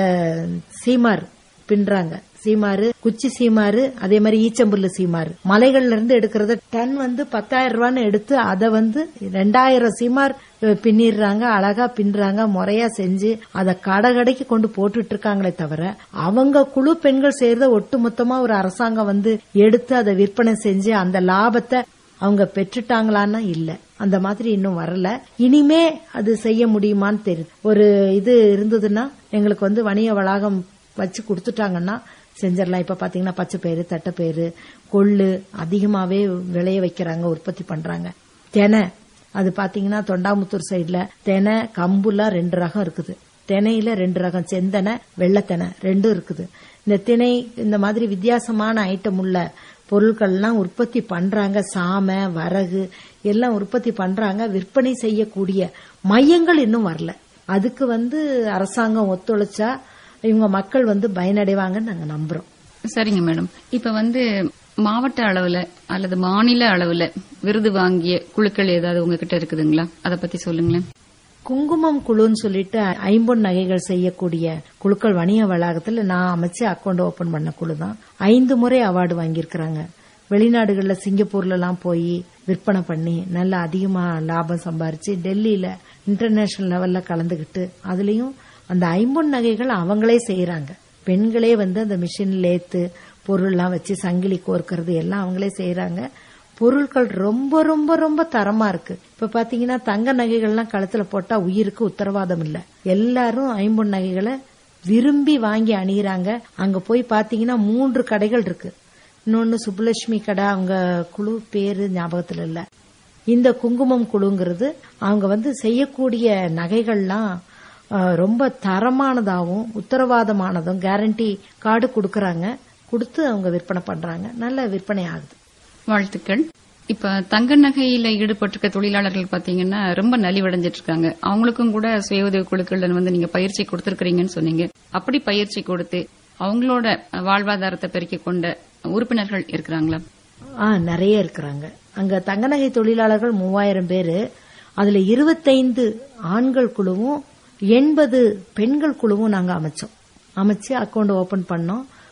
சீமார் பின்றாங்க சீமாறு குச்சி சீமாறு அதே மாதிரி ஈச்சம்புல்லு சீமாறு மலைகள்ல இருந்து எடுக்கிறத டன் வந்து பத்தாயிரம் ரூபான்னு எடுத்து அதை வந்து ரெண்டாயிரம் சீமார் பின்னிடுறாங்க அழகா பின்றாங்க முறையா செஞ்சு அதை கடை கடைக்கு கொண்டு போட்டுட்டு இருக்காங்களே தவிர அவங்க குழு பெண்கள் செய்யறத ஒட்டுமொத்தமா ஒரு அரசாங்கம் வந்து எடுத்து அதை விற்பனை செஞ்சு அந்த லாபத்தை அவங்க பெற்றுட்டாங்களான்னா இல்ல அந்த மாதிரி இன்னும் வரல இனிமே அது செய்ய முடியுமான்னு தெரியுது ஒரு இது இருந்ததுன்னா எங்களுக்கு வந்து வணிக வளாகம் வச்சு கொடுத்துட்டாங்கன்னா செஞ்சிடலாம் இப்ப பாத்தீங்கன்னா பச்சை பயிறு தட்டைப்பயிறு கொள்ளு அதிகமாவே விளைய வைக்கிறாங்க உற்பத்தி பண்றாங்க தெனை அது பாத்தீங்கன்னா தொண்டாமுத்தூர் சைடுல தெனை கம்புலாம் ரெண்டு ரகம் இருக்குது திணையில ரெண்டு ரகம் செந்தனை வெள்ளத்தெனை ரெண்டும் இருக்குது இந்த திணை இந்த மாதிரி வித்தியாசமான ஐட்டம் உள்ள பொருட்கள்லாம் உற்பத்தி பண்றாங்க சாமை வரகு எல்லாம் உற்பத்தி பண்றாங்க விற்பனை செய்யக்கூடிய மையங்கள் இன்னும் வரல அதுக்கு வந்து அரசாங்கம் ஒத்துழைச்சா இவங்க மக்கள் வந்து பயனடைவாங்கன்னு நாங்க நம்புறோம் சரிங்க மேடம் இப்ப வந்து மாவட்ட அளவுல அல்லது மாநில அளவுல விருது வாங்கிய குழுக்கள் ஏதாவது உங்ககிட்ட இருக்குதுங்களா அத பத்தி சொல்லுங்களேன் குங்குமம் குழுன்னு சொல்லிட்டு ஐம்பொன் நகைகள் செய்யக்கூடிய குழுக்கள் வணிக வளாகத்துல நான் அமைச்சு அக்கௌண்ட் ஓபன் பண்ண குழு தான் ஐந்து முறை அவார்டு வாங்கியிருக்கிறாங்க வெளிநாடுகள்ல சிங்கப்பூர்ல எல்லாம் போய் விற்பனை பண்ணி நல்ல அதிகமா லாபம் சம்பாரிச்சு டெல்லியில இன்டர்நேஷனல் லெவல்ல கலந்துகிட்டு அதுலயும் அந்த ஐம்பொன் நகைகள் அவங்களே செய்யறாங்க பெண்களே வந்து அந்த மிஷின்ல ஏத்து பொருள்லாம் வச்சு சங்கிலி கோர்க்கறது எல்லாம் அவங்களே செய்யறாங்க பொருட்கள் ரொம்ப ரொம்ப ரொம்ப தரமா இருக்கு இப்ப பாத்தீங்கன்னா தங்க நகைகள்லாம் கழுத்துல போட்டா உயிருக்கு உத்தரவாதம் இல்ல எல்லாரும் ஐம்பொன் நகைகளை விரும்பி வாங்கி அணியிறாங்க அங்க போய் பாத்தீங்கன்னா மூன்று கடைகள் இருக்கு இன்னொன்னு சுப்புலட்சுமி கடை அவங்க குழு பேரு ஞாபகத்துல இல்ல இந்த குங்குமம் குழுங்கிறது அவங்க வந்து செய்யக்கூடிய நகைகள்லாம் ரொம்ப தரமானதாகவும் உத்தரவாதமானதும் கேரண்டி கார்டு கொடுக்கறாங்க கொடுத்து அவங்க விற்பனை பண்றாங்க நல்ல விற்பனை ஆகுது வாழ்த்துக்கள் இப்ப தங்க நகையில ஈடுபட்டிருக்க தொழிலாளர்கள் பாத்தீங்கன்னா ரொம்ப நலிவடைஞ்சிட்டு இருக்காங்க அவங்களுக்கும் கூட சுய உதவி குழுக்கள்ல வந்து நீங்க பயிற்சி கொடுத்திருக்கிறீங்கன்னு சொன்னீங்க அப்படி பயிற்சி கொடுத்து அவங்களோட வாழ்வாதாரத்தை பெருக்கிக் கொண்ட உறுப்பினர்கள் இருக்கிறாங்களா ஆ நிறைய இருக்கிறாங்க அங்க தங்க நகை தொழிலாளர்கள் மூவாயிரம் பேரு அதுல இருபத்தைந்து ஆண்கள் குழுவும் எண்பது பெண்கள் குழுவும் நாங்க அமைச்சோம் அமைச்சு அக்கௌண்ட் ஓபன் பண்ணோம்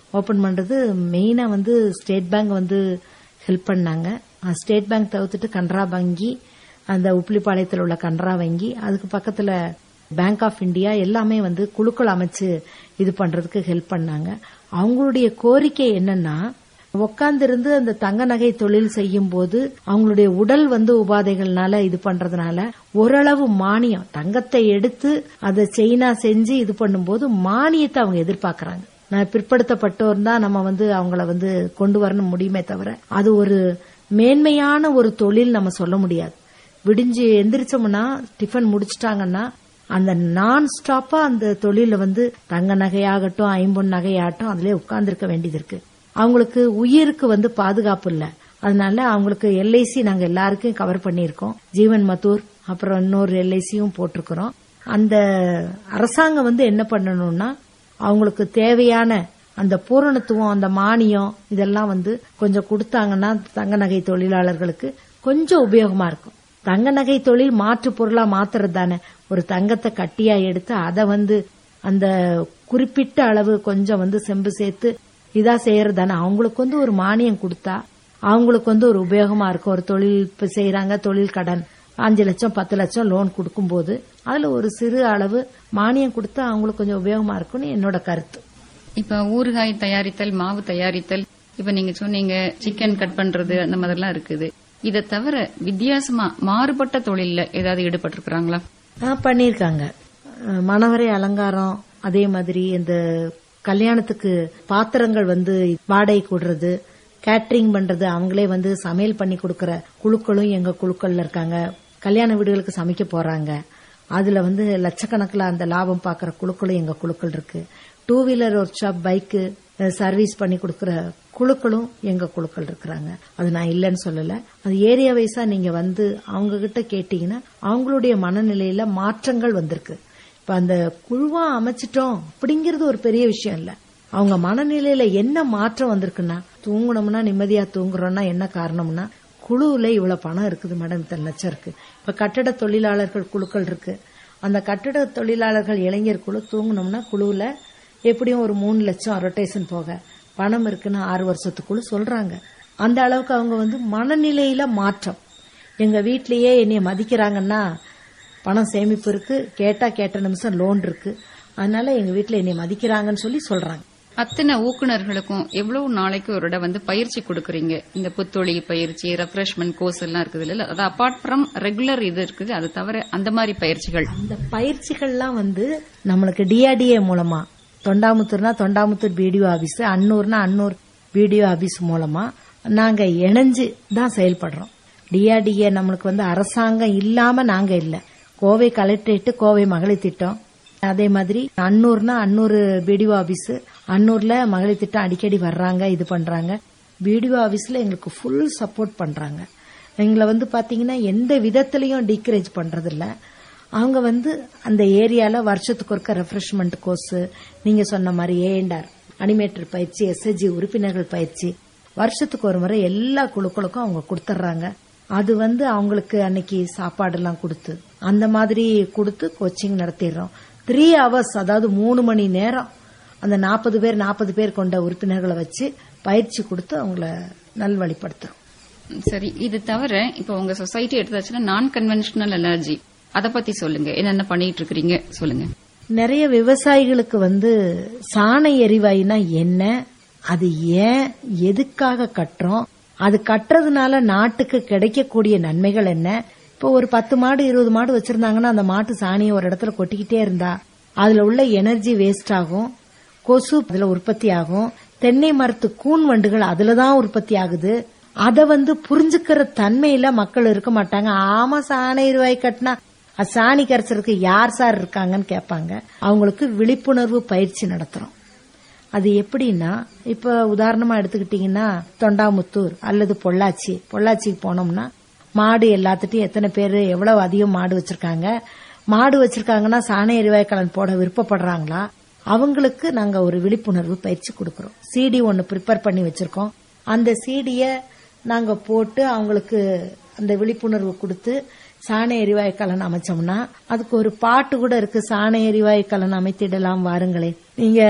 ஓபன் பண்றது மெயினா வந்து ஸ்டேட் பேங்க் வந்து ஹெல்ப் பண்ணாங்க அஹ் ஸ்டேட் பேங்க் தவிர்த்துட்டு கனரா வங்கி அந்த உப்பிலிப்பாளையத்தில் உள்ள கனரா வங்கி அதுக்கு பக்கத்துல பேங்க் ஆஃப் இந்தியா எல்லாமே வந்து குழுக்கள் அமைச்சு இது பண்றதுக்கு ஹெல்ப் பண்ணாங்க அவங்களுடைய கோரிக்கை என்னன்னா உட்கார்ந்திருந்து அந்த தங்க நகை தொழில் செய்யும் போது அவங்களுடைய உடல் வந்து உபாதைகள்னால இது பண்றதுனால ஓரளவு மானியம் தங்கத்தை எடுத்து அதை செயினா செஞ்சு இது பண்ணும்போது மானியத்தை அவங்க எதிர்பார்க்கறாங்க நான் பிற்படுத்தப்பட்டோர் தான் நம்ம வந்து அவங்கள வந்து கொண்டு வரணும் முடியுமே தவிர அது ஒரு மேன்மையான ஒரு தொழில் நம்ம சொல்ல முடியாது விடிஞ்சு எந்திரிச்சோம்னா டிஃபன் முடிச்சிட்டாங்கன்னா அந்த நான் ஸ்டாப்பா அந்த தொழில வந்து தங்க நகையாகட்டும் ஐம்பொன் நகையாகட்டும் அதுலயே உட்கார்ந்துருக்க வேண்டியது இருக்கு அவங்களுக்கு உயிருக்கு வந்து பாதுகாப்பு இல்ல அதனால அவங்களுக்கு எல்ஐசி நாங்க எல்லாருக்கும் கவர் பண்ணியிருக்கோம் ஜீவன் மத்தூர் அப்புறம் இன்னொரு எல்ஐசியும் போட்டிருக்கிறோம் அந்த அரசாங்கம் வந்து என்ன பண்ணணும்னா அவங்களுக்கு தேவையான அந்த பூரணத்துவம் அந்த மானியம் இதெல்லாம் வந்து கொஞ்சம் கொடுத்தாங்கன்னா தங்க நகை தொழிலாளர்களுக்கு கொஞ்சம் உபயோகமா இருக்கும் தங்க நகை தொழில் மாற்று பொருளா மாத்துறது தானே ஒரு தங்கத்தை கட்டியா எடுத்து அதை வந்து அந்த குறிப்பிட்ட அளவு கொஞ்சம் வந்து செம்பு சேர்த்து இதா செய்யறது தானே அவங்களுக்கு வந்து ஒரு மானியம் கொடுத்தா அவங்களுக்கு வந்து ஒரு உபயோகமா இருக்கும் ஒரு தொழில் இப்ப செய்யறாங்க தொழில் கடன் அஞ்சு லட்சம் பத்து லட்சம் லோன் கொடுக்கும்போது அதுல ஒரு சிறு அளவு மானியம் கொடுத்தா அவங்களுக்கு கொஞ்சம் உபயோகமா இருக்கும்னு என்னோட கருத்து இப்ப ஊறுகாய் தயாரித்தல் மாவு தயாரித்தல் இப்ப நீங்க சொன்னீங்க சிக்கன் கட் பண்றது அந்த மாதிரிலாம் இருக்குது இதை தவிர வித்தியாசமா மாறுபட்ட தொழில்ல ஏதாவது ஈடுபட்டிருக்கிறாங்களா ஆ, பண்ணிருக்காங்க அஹ், மணவரை அலங்காரம் அதே மாதிரி இந்த கல்யாணத்துக்கு பாத்திரங்கள் வந்து வாடகை கூடுறது கேட்டரிங் பண்றது அவங்களே வந்து சமையல் பண்ணி கொடுக்கற குழுக்களும் எங்க குழுக்கள்ல இருக்காங்க கல்யாண வீடுகளுக்கு சமைக்க போறாங்க அதுல வந்து லட்சக்கணக்கில் அந்த லாபம் பாக்குற குழுக்களும் எங்க குழுக்கள் இருக்கு two wheeler workshop bike service பண்ணி கொடுக்கற குழுக்களும் எங்க குழுக்கள் இருக்கிறாங்க அது நான் இல்லைன்னு சொல்லல அது ஏரியா வைஸா நீங்க வந்து அவங்க கிட்ட கேட்டீங்கன்னா அவங்களுடைய மனநிலையில மாற்றங்கள் வந்திருக்கு இப்ப அந்த குழுவா அமைச்சிட்டோம் அப்படிங்கிறது ஒரு பெரிய விஷயம் இல்ல அவங்க மனநிலையில என்ன மாற்றம் வந்திருக்குன்னா தூங்கணும்னா நிம்மதியா தூங்குறோம்னா என்ன காரணம்னா குழுவுல இவ்வளவு பணம் இருக்குது மேடம் இத்தனை லட்சம் இருக்கு இப்ப கட்டட தொழிலாளர்கள் குழுக்கள் இருக்கு அந்த கட்டட தொழிலாளர்கள் இளைஞர் குழு தூங்கணும்னா குழுவுல எப்படியும் ஒரு மூணு லட்சம் ரொட்டேஷன் போக பணம் இருக்குன்னு ஆறு வருஷத்துக்குள்ள சொல்றாங்க அந்த அளவுக்கு அவங்க வந்து மனநிலையில மாற்றம் எங்க வீட்லயே என்னைய மதிக்கிறாங்கன்னா பணம் சேமிப்பு இருக்கு கேட்டா கேட்ட நிமிஷம் லோன் இருக்கு அதனால எங்க வீட்ல என்னைய மதிக்கிறாங்கன்னு சொல்லி சொல்றாங்க அத்தனை ஊக்குனர்களுக்கும் எவ்வளவு நாளைக்கு ஒரு இடம் வந்து பயிற்சி கொடுக்கறீங்க இந்த புத்தொழி பயிற்சி ரெஃப்ரெஷ்மெண்ட் கோர்ஸ் எல்லாம் இருக்குது இல்ல அது அபார்ட் ஃப்ரம் ரெகுலர் இது இருக்குது அது தவிர அந்த மாதிரி பயிற்சிகள் இந்த பயிற்சிகள்லாம் வந்து நம்மளுக்கு டிஆர்டிஏ மூலமா தொண்டாமுத்தூர்னா தொண்டாமுத்தூர் பிடிஓ ஆபீஸ் அன்னூர்னா அன்னூர் பிடிஓ ஆபீஸ் மூலமா நாங்க இணைஞ்சு தான் செயல்படுறோம் டிஆர்டிஏ நம்மளுக்கு வந்து அரசாங்கம் இல்லாம நாங்க இல்ல கோவை கலெக்டரேட் கோவை மகளிர் திட்டம் அதே மாதிரி அன்னூர்னா அன்னூர் பிடிஓ ஆபீஸ் அன்னூர்ல மகளிர் திட்டம் அடிக்கடி வர்றாங்க இது பண்றாங்க பிடிஓ ஆபீஸ்ல எங்களுக்கு ஃபுல் சப்போர்ட் பண்றாங்க எங்களை வந்து பாத்தீங்கன்னா எந்த விதத்திலையும் டிகரேஜ் பண்றது இல்ல அவங்க வந்து அந்த ஏரியால வருஷத்துக்கு ஒருக்க ரெஃப்ரெஷ்மெண்ட் கோர்ஸ் நீங்க சொன்ன மாதிரி ஏஎன்ஆர் அனிமேட்டர் பயிற்சி எஸ்எஸ்ஜி உறுப்பினர்கள் பயிற்சி வருஷத்துக்கு ஒரு முறை எல்லா குழுக்களுக்கும் அவங்க கொடுத்துட்றாங்க அது வந்து அவங்களுக்கு அன்னைக்கு சாப்பாடு எல்லாம் கொடுத்து அந்த மாதிரி கொடுத்து கோச்சிங் நடத்திடுறோம் த்ரீ ஹவர்ஸ் அதாவது மூணு மணி நேரம் அந்த நாற்பது பேர் நாற்பது பேர் கொண்ட உறுப்பினர்களை வச்சு பயிற்சி கொடுத்து அவங்கள நல்வழிப்படுத்துறோம் சரி இது தவிர இப்ப உங்க சொசைட்டி எடுத்தாச்சுன்னா நான் கன்வென்ஷனல் எனர்ஜி அத பத்தி சொல்லுங்க என்னென்ன பண்ணிட்டு இருக்கிறீங்க சொல்லுங்க நிறைய விவசாயிகளுக்கு வந்து சாண எரிவாயுனா என்ன அது ஏன் எதுக்காக கட்டுறோம் அது கட்டுறதுனால நாட்டுக்கு கிடைக்கக்கூடிய நன்மைகள் என்ன இப்போ ஒரு பத்து மாடு இருபது மாடு வச்சிருந்தாங்கன்னா அந்த மாட்டு சாணியை ஒரு இடத்துல கொட்டிக்கிட்டே இருந்தா அதுல உள்ள எனர்ஜி வேஸ்ட் ஆகும் கொசு அதுல உற்பத்தி ஆகும் தென்னை மரத்து கூன் வண்டுகள் அதுலதான் உற்பத்தி ஆகுது அத வந்து புரிஞ்சுக்கிற தன்மையில மக்கள் இருக்க மாட்டாங்க ஆமா சாணி ரூபாய் கட்டினா அது சாணி கரைச்சறதுக்கு யார் சார் இருக்காங்கன்னு கேட்பாங்க அவங்களுக்கு விழிப்புணர்வு பயிற்சி நடத்துறோம் அது எப்படின்னா இப்ப உதாரணமா எடுத்துக்கிட்டீங்கன்னா தொண்டாமுத்தூர் அல்லது பொள்ளாச்சி பொள்ளாச்சிக்கு போனோம்னா மாடு எல்லாத்துட்டையும் எத்தனை பேர் எவ்வளவு அதிகம் மாடு வச்சிருக்காங்க மாடு வச்சிருக்காங்கன்னா சாண எரிவாயு கலன் போட விருப்பப்படுறாங்களா அவங்களுக்கு நாங்க ஒரு விழிப்புணர்வு பயிற்சி கொடுக்கறோம் சிடி ஒன்னு ப்ரிப்பேர் பண்ணி வச்சிருக்கோம் அந்த சிடிய நாங்க போட்டு அவங்களுக்கு அந்த விழிப்புணர்வு கொடுத்து சாண எரிவாயு கலன் அமைச்சோம்னா அதுக்கு ஒரு பாட்டு கூட இருக்கு சாண எரிவாயு கலன் அமைத்திடலாம் வாருங்களே நீங்க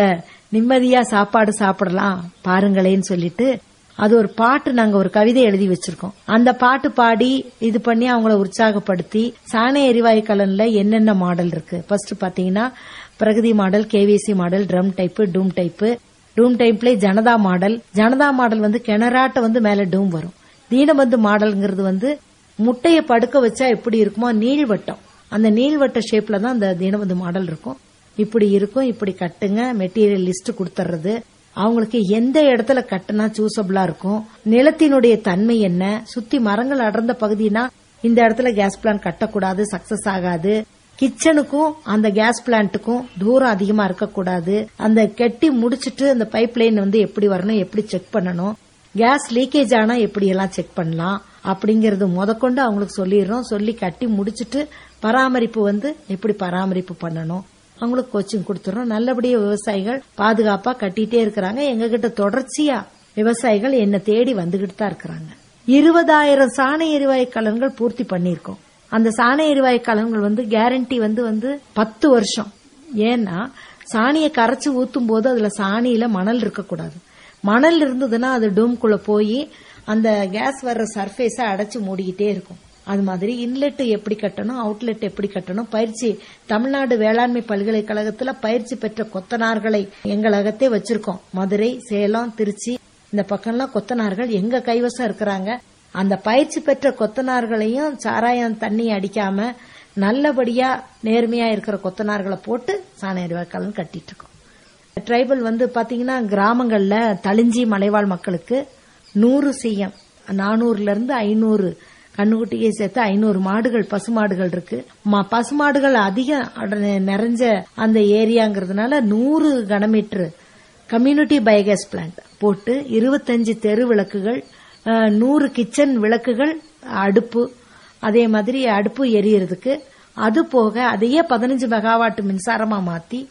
நிம்மதியா சாப்பாடு சாப்பிடலாம் பாருங்களேன்னு சொல்லிட்டு அது ஒரு பாட்டு நாங்க ஒரு கவிதை எழுதி வச்சிருக்கோம் அந்த பாட்டு பாடி இது பண்ணி அவங்கள உற்சாகப்படுத்தி சாணை எரிவாயு கலன்ல என்னென்ன மாடல் இருக்கு ஃபர்ஸ்ட் பாத்தீங்கன்னா Pragathi model KVC model drum type dome type dome டைப்ல ஜனதா மாடல் ஜனதா மாடல் வந்து கிணறாட்ட வந்து மேல டூம் வரும் தீனபந்து மாடல்ங்கிறது வந்து முட்டைய படுக்க வச்சா எப்படி இருக்குமோ நீள்வட்டம் அந்த நீள்வட்ட ஷேப்ல தான் அந்த தீனபந்து மாடல் இருக்கும் இப்படி இருக்கும் இப்படி கட்டுங்க மெட்டீரியல் லிஸ்ட் கொடுத்துறது அவங்களுக்கு எந்த இடத்துல கட்டுனா சூசபிளா இருக்கும் நிலத்தினுடைய தன்மை என்ன சுத்தி மரங்கள் அடர்ந்த பகுதினா இந்த இடத்துல கேஸ் பிளான்ட் கட்டக்கூடாது சக்சஸ் ஆகாது கிச்சனுக்கும் அந்த கேஸ் பிளான்ட்டுக்கும் தூரம் அதிகமா இருக்கக்கூடாது அந்த கெட்டி முடிச்சிட்டு அந்த பைப் லைன் வந்து எப்படி வரணும் எப்படி செக் பண்ணணும் கேஸ் லீக்கேஜ் ஆனா எப்படி எல்லாம் செக் பண்ணலாம் அப்படிங்கறது முதற்கொண்டு அவங்களுக்கு சொல்லிடுறோம் சொல்லி கட்டி முடிச்சிட்டு பராமரிப்பு வந்து எப்படி பராமரிப்பு பண்ணணும் அவங்களுக்கு கோச்சிங் கொடுத்துறோம் நல்லபடியா விவசாயிகள் பாதுகாப்பா கட்டிட்டே இருக்கிறாங்க எங்க கிட்ட தொடர்ச்சியா விவசாயிகள் என்ன தேடி வந்துகிட்டு தான் இருக்கிறாங்க இருபதாயிரம் சாண எரிவாயு கலன்கள் பூர்த்தி பண்ணிருக்கோம் அந்த சாண எரிவாயு கலன்கள் வந்து கேரண்டி வந்து வந்து பத்து வருஷம் ஏன்னா சாணியை கரைச்சு ஊத்தும் போது அதுல சாணியில மணல் இருக்கக்கூடாது மணல் இருந்ததுன்னா அது டூம்குள்ள போய் அந்த கேஸ் வர்ற சர்ஃபேஸ அடைச்சு மூடிக்கிட்டே இருக்கும் அது மாதிரி இன்லெட் எப்படி கட்டணும் அவுட்லெட் எப்படி கட்டணும் பயிற்சி தமிழ்நாடு வேளாண்மை பல்கலைக்கழகத்துல பயிற்சி பெற்ற கொத்தனார்களை எங்களகத்தே வச்சிருக்கோம் மதுரை சேலம் திருச்சி இந்த பக்கம்லாம் கொத்தனார்கள் எங்க கைவசம் இருக்கிறாங்க அந்த பயிற்சி பெற்ற கொத்தனார்களையும் சாராயம் தண்ணி அடிக்காம நல்லபடியா நேர்மையா இருக்கிற கொத்தனார்களை போட்டு சாண எரிவாய்க்காலம் கட்டிட்டு இருக்கோம் ட்ரைபல் வந்து பாத்தீங்கன்னா கிராமங்கள்ல தளிஞ்சி மலைவாழ் மக்களுக்கு நூறு சிஎம் நானூறுல இருந்து ஐநூறு கண்ணுக்குட்டியை சேர்த்து ஐநூறு மாடுகள் பசுமாடுகள் இருக்கு ம- பசுமாடுகள் அதிகம் அட- நிறைஞ்ச அந்த ஏரியாங்கிறதுனால நூறு கனமீட்டர் கம்யூனிட்டி பயோகேஸ் பிளான்ட் போட்டு இருபத்தஞ்சு தெரு விளக்குகள் அஹ், நூறு கிச்சன் விளக்குகள் அடுப்பு அதே மாதிரி அடுப்பு எரியறதுக்கு அது போக அதையே பதினஞ்சு மெகாவாட் மின்சாரமா மாத்தி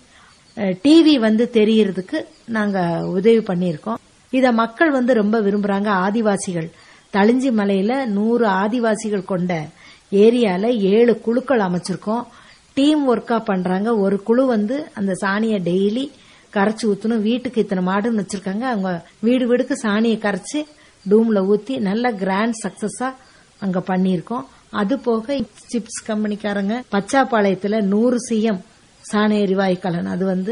டிவி வந்து தெரியறதுக்கு நாங்க உதவி பண்ணியிருக்கோம் இத மக்கள் வந்து ரொம்ப விரும்புறாங்க ஆதிவாசிகள் தளிஞ்சி மலையில நூறு ஆதிவாசிகள் கொண்ட ஏரியால ஏழு குழுக்கள் அமைச்சிருக்கோம் டீம் ஒர்க்கா பண்றாங்க ஒரு குழு வந்து அந்த சாணியை டெய்லி கரைச்சு ஊத்தணும் வீட்டுக்கு இத்தனை மாடுன்னு வச்சிருக்காங்க அவங்க வீடு வீடுக்கு சாணியை கரைச்சு டூம்ல ஊத்தி நல்ல கிராண்ட் சக்சஸா அங்க பண்ணியிருக்கோம் அது போக சிப்ஸ் கம்பெனிக்காரங்க பச்சாப்பாளையத்துல நூறு சிஎம் சாண எரிவாயு கலன் அது வந்து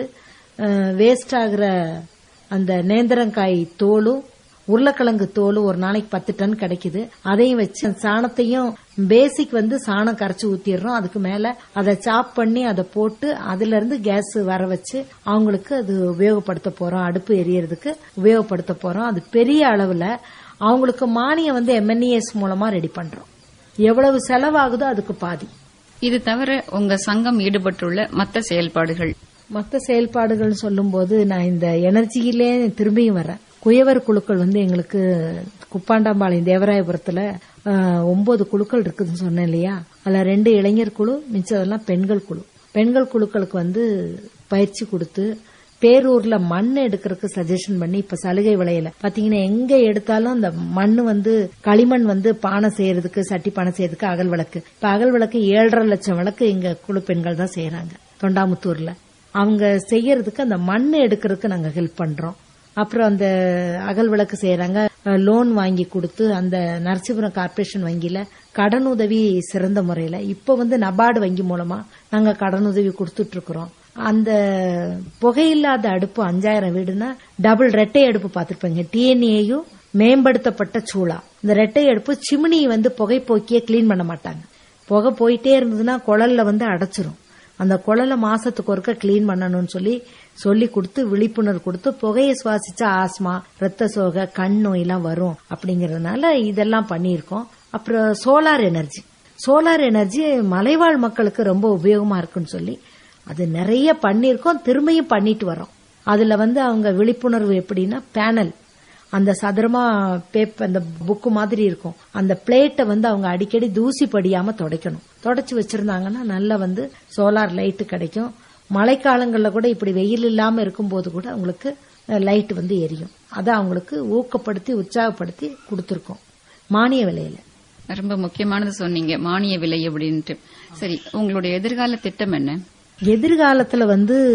வேஸ்ட் ஆகுற அந்த நேந்திரங்காய் தோலும் உருளைக்கிழங்கு தோலும் ஒரு நாளைக்கு பத்து டன் கிடைக்குது அதையும் வச்சு அந்த சாணத்தையும் பேசிக் வந்து சாணம் கரைச்சு ஊத்திடுறோம் அதுக்கு மேல அதை சாப் பண்ணி அதை போட்டு அதுல இருந்து கேஸ் வர வச்சு அவங்களுக்கு அது உபயோகப்படுத்த போறோம் அடுப்பு எரியறதுக்கு உபயோகப்படுத்த போறோம் அது பெரிய அளவுல அவங்களுக்கு மானியம் வந்து எம்என்இஎஸ் மூலமா ரெடி பண்றோம் எவ்வளவு செலவாகுதோ அதுக்கு பாதி இது தவிர உங்க சங்கம் ஈடுபட்டுள்ள மத்த செயல்பாடுகள் மற்ற செயல்பாடுகள் சொல்லும்போது நான் இந்த எனர்ஜியிலே திரும்பியும் வரேன் குயவர் குழுக்கள் வந்து எங்களுக்கு குப்பாண்டாம்பாளையம் தேவராயபுரத்துல ஆஹ், ஒன்பது குழுக்கள் இருக்குதுன்னு சொன்னேன் இல்லையா அதுல ரெண்டு இளைஞர் குழு மிச்சதெல்லாம் பெண்கள் குழு பெண்கள் குழுக்களுக்கு வந்து பயிற்சி கொடுத்து பேரூர்ல மண் எடுக்கிறதுக்கு சஜஷன் பண்ணி இப்ப சலுகை விலையில பாத்தீங்கன்னா எங்க எடுத்தாலும் அந்த மண் வந்து களிமண் வந்து பானை செய்யறதுக்கு சட்டி பானை செய்யறதுக்கு அகல் விளக்கு இப்ப அகல் விளக்கு ஏழரை லட்சம் விளக்கு இங்க குழு பெண்கள் தான் செய்யறாங்க தொண்டாமுத்தூர்ல அவங்க செய்யறதுக்கு அந்த மண் எடுக்கிறதுக்கு நாங்க ஹெல்ப் பண்றோம் அப்புறம் அந்த அகல் விளக்கு செய்யறாங்க லோன் வாங்கி கொடுத்து அந்த நரசிபுரம் கார்ப்பரேஷன் வங்கியில கடனுதவி சிறந்த முறையில இப்ப வந்து நபார்டு வங்கி மூலமா நாங்க கடனுதவி கொடுத்துட்டு இருக்கிறோம் அந்த புகையில்லாத அடுப்பு அஞ்சாயிரம் வீடுனா டபுள் ரெட்டை அடுப்பு பார்த்திருப்பீங்க டிஎன்ஏயும் மேம்படுத்தப்பட்ட சூளா இந்த ரெட்டை அடுப்பு சிமினி வந்து புகை போக்கியே கிளீன் பண்ண மாட்டாங்க புகை போயிட்டே இருந்ததுன்னா குழல்ல வந்து அடைச்சிரும் அந்த குழலை மாசத்துக்கு ஒருக்க கிளீன் பண்ணணும்னு சொல்லி சொல்லி கொடுத்து விழிப்புணர்வு கொடுத்து புகையை சுவாசிச்சா ஆஸ்மா ரத்த சோகை கண் நோயெல்லாம் வரும் அப்படிங்கறதுனால இதெல்லாம் பண்ணியிருக்கோம் அப்புறம் சோலார் எனர்ஜி சோலார் எனர்ஜி மலைவாழ் மக்களுக்கு ரொம்ப உபயோகமா இருக்குன்னு சொல்லி அது நிறைய பண்ணியிருக்கோம் திரும்பியும் பண்ணிட்டு வரோம் அதுல வந்து அவங்க விழிப்புணர்வு எப்படின்னா பேனல் அந்த சதுரமா பேப்பர் அந்த புக்கு மாதிரி இருக்கும் அந்த பிளேட்டை வந்து அவங்க அடிக்கடி தூசி படியாம துடைக்கணும் தொடச்சு வச்சிருந்தாங்கன்னா நல்லா வந்து சோலார் லைட் கிடைக்கும் மழைக்காலங்கள்ல கூட இப்படி வெயில் இல்லாம இருக்கும்போது கூட அவங்களுக்கு லைட் வந்து எரியும் அதை அவங்களுக்கு ஊக்கப்படுத்தி உற்சாகப்படுத்தி கொடுத்துருக்கோம் மானிய விலையில ரொம்ப முக்கியமானது சொன்னீங்க மானிய விலை அப்படின்ட்டு சரி உங்களுடைய எதிர்கால திட்டம் என்ன எதிர்காலத்துல வந்து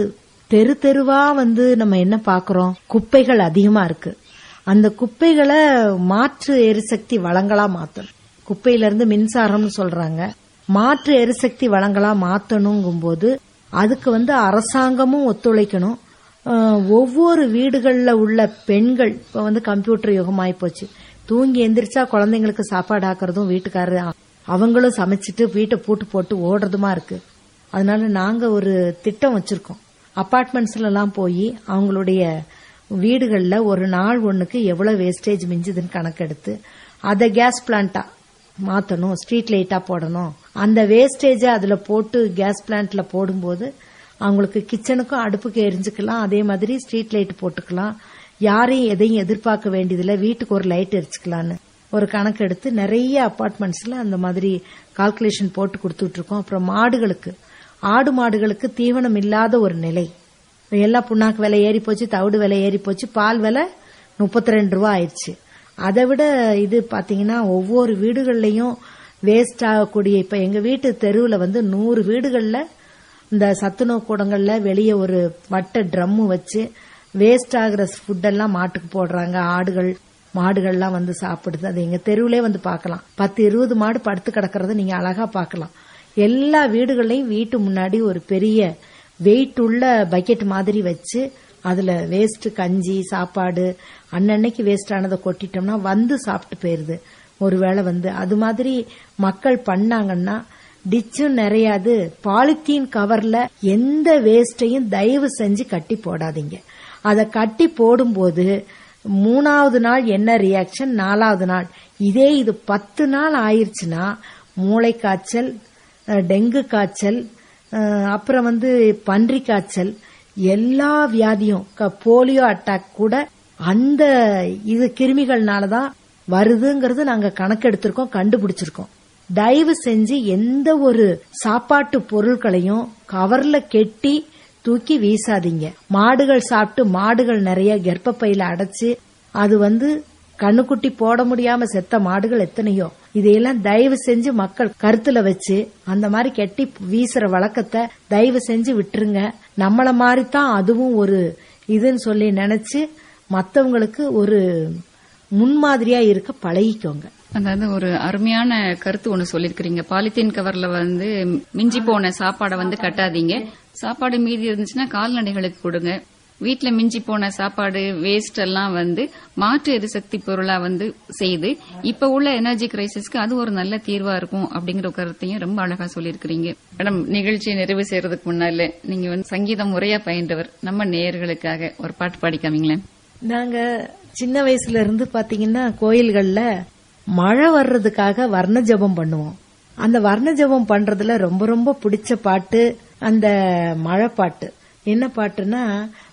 தெரு தெருவா வந்து நம்ம என்ன பாக்குறோம் குப்பைகள் அதிகமா இருக்கு அந்த குப்பைகளை மாற்று எரிசக்தி வளங்களா மாத்தணும் குப்பையில இருந்து மின்சாரம்னு சொல்றாங்க மாற்று எரிசக்தி வளங்களா மாத்தணுங்கும் போது அதுக்கு வந்து அரசாங்கமும் ஒத்துழைக்கணும் அஹ், ஒவ்வொரு வீடுகள்ல உள்ள பெண்கள் இப்ப வந்து கம்ப்யூட்டர் யுகமாயி போச்சு தூங்கி எந்திரிச்சா குழந்தைங்களுக்கு சாப்பாடு ஆக்குறதும் வீட்டுக்காரரு அவங்களும் சமைச்சிட்டு வீட்டை பூட்டு போட்டு ஓடுறதுமா இருக்கு அதனால நாங்க ஒரு திட்டம் வச்சிருக்கோம் அபார்ட்மெண்ட்ஸ்ல எல்லாம் போய் அவங்களுடைய வீடுகள்ல ஒரு நாள் ஒண்ணுக்கு எவ்வளவு வேஸ்டேஜ் மிஞ்சுதுன்னு கணக்கெடுத்து அதை கேஸ் பிளான்ட்டா மாத்தணும் ஸ்ட்ரீட் லைட்டா போடணும் அந்த வேஸ்டேஜ அதுல போட்டு கேஸ் பிளான்ட்ல போடும்போது அவங்களுக்கு கிச்சனுக்கும் அடுப்புக்கு எரிஞ்சுக்கலாம் அதே மாதிரி ஸ்ட்ரீட் லைட் போட்டுக்கலாம் யாரையும் எதையும் எதிர்பார்க்க வேண்டியதில்லை வீட்டுக்கு ஒரு லைட் எரிச்சுக்கலான்னு ஒரு கணக்கு எடுத்து நிறைய அபார்ட்மெண்ட்ஸ்ல அந்த மாதிரி கால்குலேஷன் போட்டு கொடுத்துட்டு இருக்கோம் அப்புறம் மாடுகளுக்கு ஆடு மாடுகளுக்கு தீவனம் இல்லாத ஒரு நிலை எல்லாம் புண்ணாக்கு விலை ஏறி போச்சு தவிடு விலை ஏறி போச்சு பால் விலை முப்பத்தி ரெண்டு ரூபா ஆயிடுச்சு அதை விட இது பாத்தீங்கன்னா ஒவ்வொரு வீடுகள்லயும் வேஸ்ட் ஆகக்கூடிய இப்ப எங்க வீட்டு தெருவுல வந்து நூறு வீடுகள்ல இந்த சத்துணவு கூடங்கள்ல வெளியே ஒரு வட்ட ட்ரம்மு வச்சு வேஸ்ட் ஆகுற ஃபுட்டெல்லாம் மாட்டுக்கு போடுறாங்க ஆடுகள் மாடுகள்லாம் வந்து சாப்பிடுது அது எங்க தெருவிலே வந்து பார்க்கலாம் பத்து இருபது மாடு படுத்து கிடக்கிறத நீங்க அழகா பார்க்கலாம் எல்லா வீடுகள்லயும் வீட்டு முன்னாடி ஒரு பெரிய வெயிட் உள்ள பக்கெட் மாதிரி வச்சு அதுல வேஸ்ட் கஞ்சி சாப்பாடு அன்னன்னைக்கு வேஸ்ட் ஆனதை கொட்டிட்டோம்னா வந்து சாப்பிட்டு போயிருது ஒருவேளை வந்து அது மாதிரி மக்கள் பண்ணாங்கன்னா டிச்சும் நிறையாது பாலித்தீன் கவர்ல எந்த வேஸ்டையும் தயவு செஞ்சு கட்டி போடாதீங்க அதை கட்டி போடும்போது மூணாவது நாள் என்ன ரியாக்ஷன் நாலாவது நாள் இதே இது பத்து நாள் ஆயிருச்சுன்னா மூளை காய்ச்சல் அஹ், டெங்கு காய்ச்சல் அஹ், அப்புறம் வந்து பன்றி காய்ச்சல் எல்லா வியாதியும் க- போலியோ அட்டாக் கூட அந்த இது கிருமிகள்னால தான் வருதுங்கிறது நாங்க கணக்கெடுத்திருக்கோம் கண்டுபிடிச்சிருக்கோம் தயவு செஞ்சு எந்த ஒரு சாப்பாட்டு பொருட்களையும் கவர்ல கெட்டி தூக்கி வீசாதீங்க மாடுகள் சாப்பிட்டு மாடுகள் நிறைய கர்ப்பப்பையில அடைச்சு அது வந்து கண்ணுக்குட்டி போட முடியாம செத்த மாடுகள் எத்தனையோ இதையெல்லாம் தயவு செஞ்சு மக்கள் கருத்துல வச்சு அந்த மாதிரி கெட்டி வீசுற வழக்கத்தை தயவு செஞ்சு விட்டுருங்க நம்மள மாதிரி தான் அதுவும் ஒரு இதுன்னு சொல்லி நினைச்சு மத்தவங்களுக்கு ஒரு முன்மாதிரியா இருக்க பழகிக்கோங்க அதாவது ஒரு அருமையான கருத்து ஒண்ணு சொல்லிருக்கிறீங்க பாலித்தீன் கவர்ல வந்து மிஞ்சி போன சாப்பாடை வந்து கட்டாதீங்க சாப்பாடு மீதி இருந்துச்சுன்னா கால்நடைகளுக்கு கொடுங்க வீட்ல மிஞ்சி போன சாப்பாடு வேஸ்ட் எல்லாம் வந்து மாற்று எரிசக்தி பொருளா வந்து செய்து இப்ப உள்ள எனர்ஜி கிரைசிஸ்க்கு அது ஒரு நல்ல தீர்வா இருக்கும் அப்படிங்கிற ஒரு கருத்தையும் ரொம்ப அழகா சொல்லியிருக்கிறீங்க மேடம் நிகழ்ச்சியை நிறைவு செய்யறதுக்கு முன்னால நீங்க வந்து சங்கீதம் முறையா பயின்றவர் நம்ம நேயர்களுக்காக ஒரு பாட்டு பாடிக்காமீங்களேன் நாங்க சின்ன வயசுல இருந்து பாத்தீங்கன்னா கோயில்கள்ல மழை வர்றதுக்காக வர்ண ஜெபம் பண்ணுவோம் அந்த வர்ண ஜெபம் பண்றதுல ரொம்ப ரொம்ப பிடிச்ச பாட்டு அந்த மழை பாட்டு என்ன பாட்டுன்னா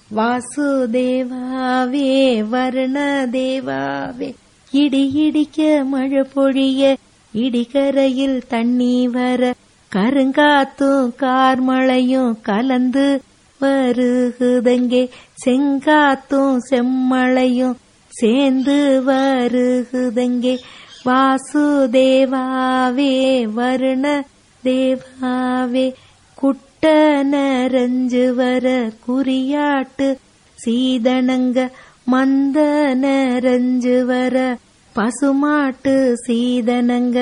வாசுதேவாவே வருண தேவாவே இடி இடிக்க மழை பொழிய இடிகரையில் தண்ணி வர கருங்காத்தும் கார்மழையும் கலந்து வருகுதங்கே செங்காத்தும் செம்மழையும் சேர்ந்து வருகுதங்கே வாசுதேவாவே வருண தேவாவே குட்ட நரஞ்சு வர குறியாட்டு சீதனங்க மந்த நரஞ்சு வர பசுமாட்டு சீதனங்க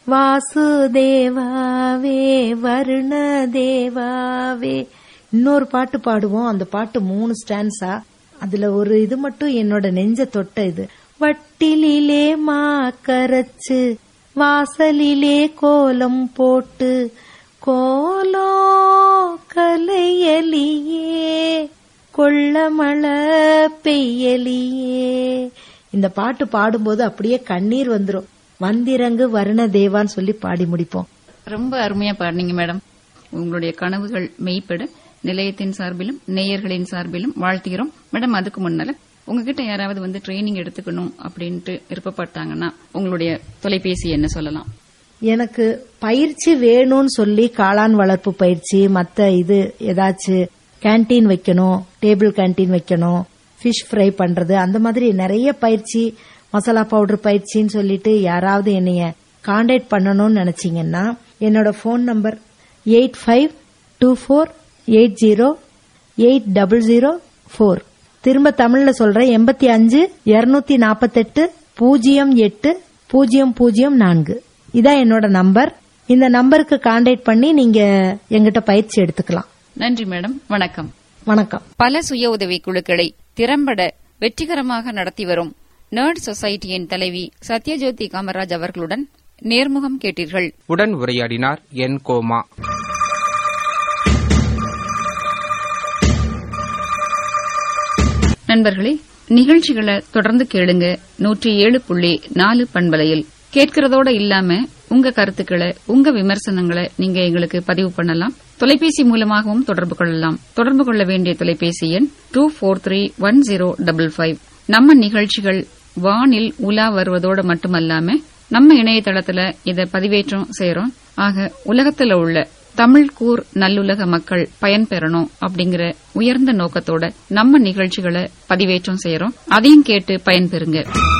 வாசுதேவாவே வருண தேவாவே இன்னொரு பாட்டு பாடுவோம் அந்த பாட்டு மூணு ஸ்டான்ஸா அதுல ஒரு இது மட்டும் என்னோட நெஞ்ச தொட்ட இது வட்டிலே மா கரைச்சு வாசலிலே கோலம் போட்டு கோலோ கலையலியே கொள்ளமழை பெய்யலியே இந்த பாட்டு பாடும்போது அப்படியே கண்ணீர் வந்துரும் வந்திரங்கு வருண தேவான்னு சொல்லி பாடி முடிப்போம் ரொம்ப அருமையா பாடினீங்க மேடம் உங்களுடைய கனவுகள் மெய்ப்பட நிலையத்தின் சார்பிலும் நேயர்களின் சார்பிலும் வாழ்த்துகிறோம் மேடம் அதுக்கு முன்னால உங்ககிட்ட யாராவது வந்து ட்ரைனிங் எடுத்துக்கணும் அப்படின்ட்டு விருப்பப்பட்டாங்கன்னா உங்களுடைய தொலைபேசி என்ன சொல்லலாம் எனக்கு பயிற்சி வேணும்னு சொல்லி காளான் வளர்ப்பு பயிற்சி மத்த இது ஏதாச்சும் கேண்டீன் வைக்கணும் டேபிள் கேண்டீன் வைக்கணும் ஃபிஷ் ஃப்ரை பண்றது அந்த மாதிரி நிறைய பயிற்சி மசாலா பவுடர் பயிற்சின்னு சொல்லிட்டு யாராவது என்னைய காண்டாக்ட் பண்ணணும்னு நினைச்சீங்கன்னா என்னோட phone number eight five two four eight zero eight double zero four திரும்ப தமிழ்ல சொல்றேன் எண்பத்தி அஞ்சு இருநூத்தி நாற்பத்தெட்டு பூஜ்ஜியம் எட்டு பூஜ்ஜியம் பூஜ்ஜியம் நான்கு இதான் என்னோட நம்பர் இந்த நம்பருக்கு கான்டாக்ட் பண்ணி நீங்க எங்கிட்ட பயிற்சி எடுத்துக்கலாம் நன்றி மேடம் வணக்கம் வணக்கம் பல சுய உதவி குழுக்களை திறம்பட வெற்றிகரமாக நடத்தி வரும் நர்ட் சொசைட்டியின் தலைவி சத்யஜோதி காமராஜ் அவர்களுடன் நேர்முகம் கேட்டீர்கள் உடன் உரையாடினார் என் கோமா நண்பர்களே நிகழ்ச்சிகளை தொடர்ந்து கேளுங்க நூற்றி ஏழு புள்ளி நாலு பண்பலையில் கேட்கறதோட இல்லாம உங்க கருத்துக்களை உங்க விமர்சனங்களை நீங்க எங்களுக்கு பதிவு பண்ணலாம் தொலைபேசி மூலமாகவும் தொடர்பு கொள்ளலாம் தொடர்பு கொள்ள வேண்டிய தொலைபேசி எண் two four three one zero double five நம்ம நிகழ்ச்சிகள் வானில் உலா வருவதோடு மட்டுமல்லாம நம்ம இணையதளத்துல இத பதிவேற்றம் செய்யறோம் ஆக உலகத்துல உள்ள தமிழ் கூர் நல்லுலக மக்கள் பயன்பெறணும் அப்படிங்கிற உயர்ந்த நோக்கத்தோட நம்ம நிகழ்ச்சிகளை பதிவேற்றம் செய்யறோம் அதையும் கேட்டு பயன்பெறுங்க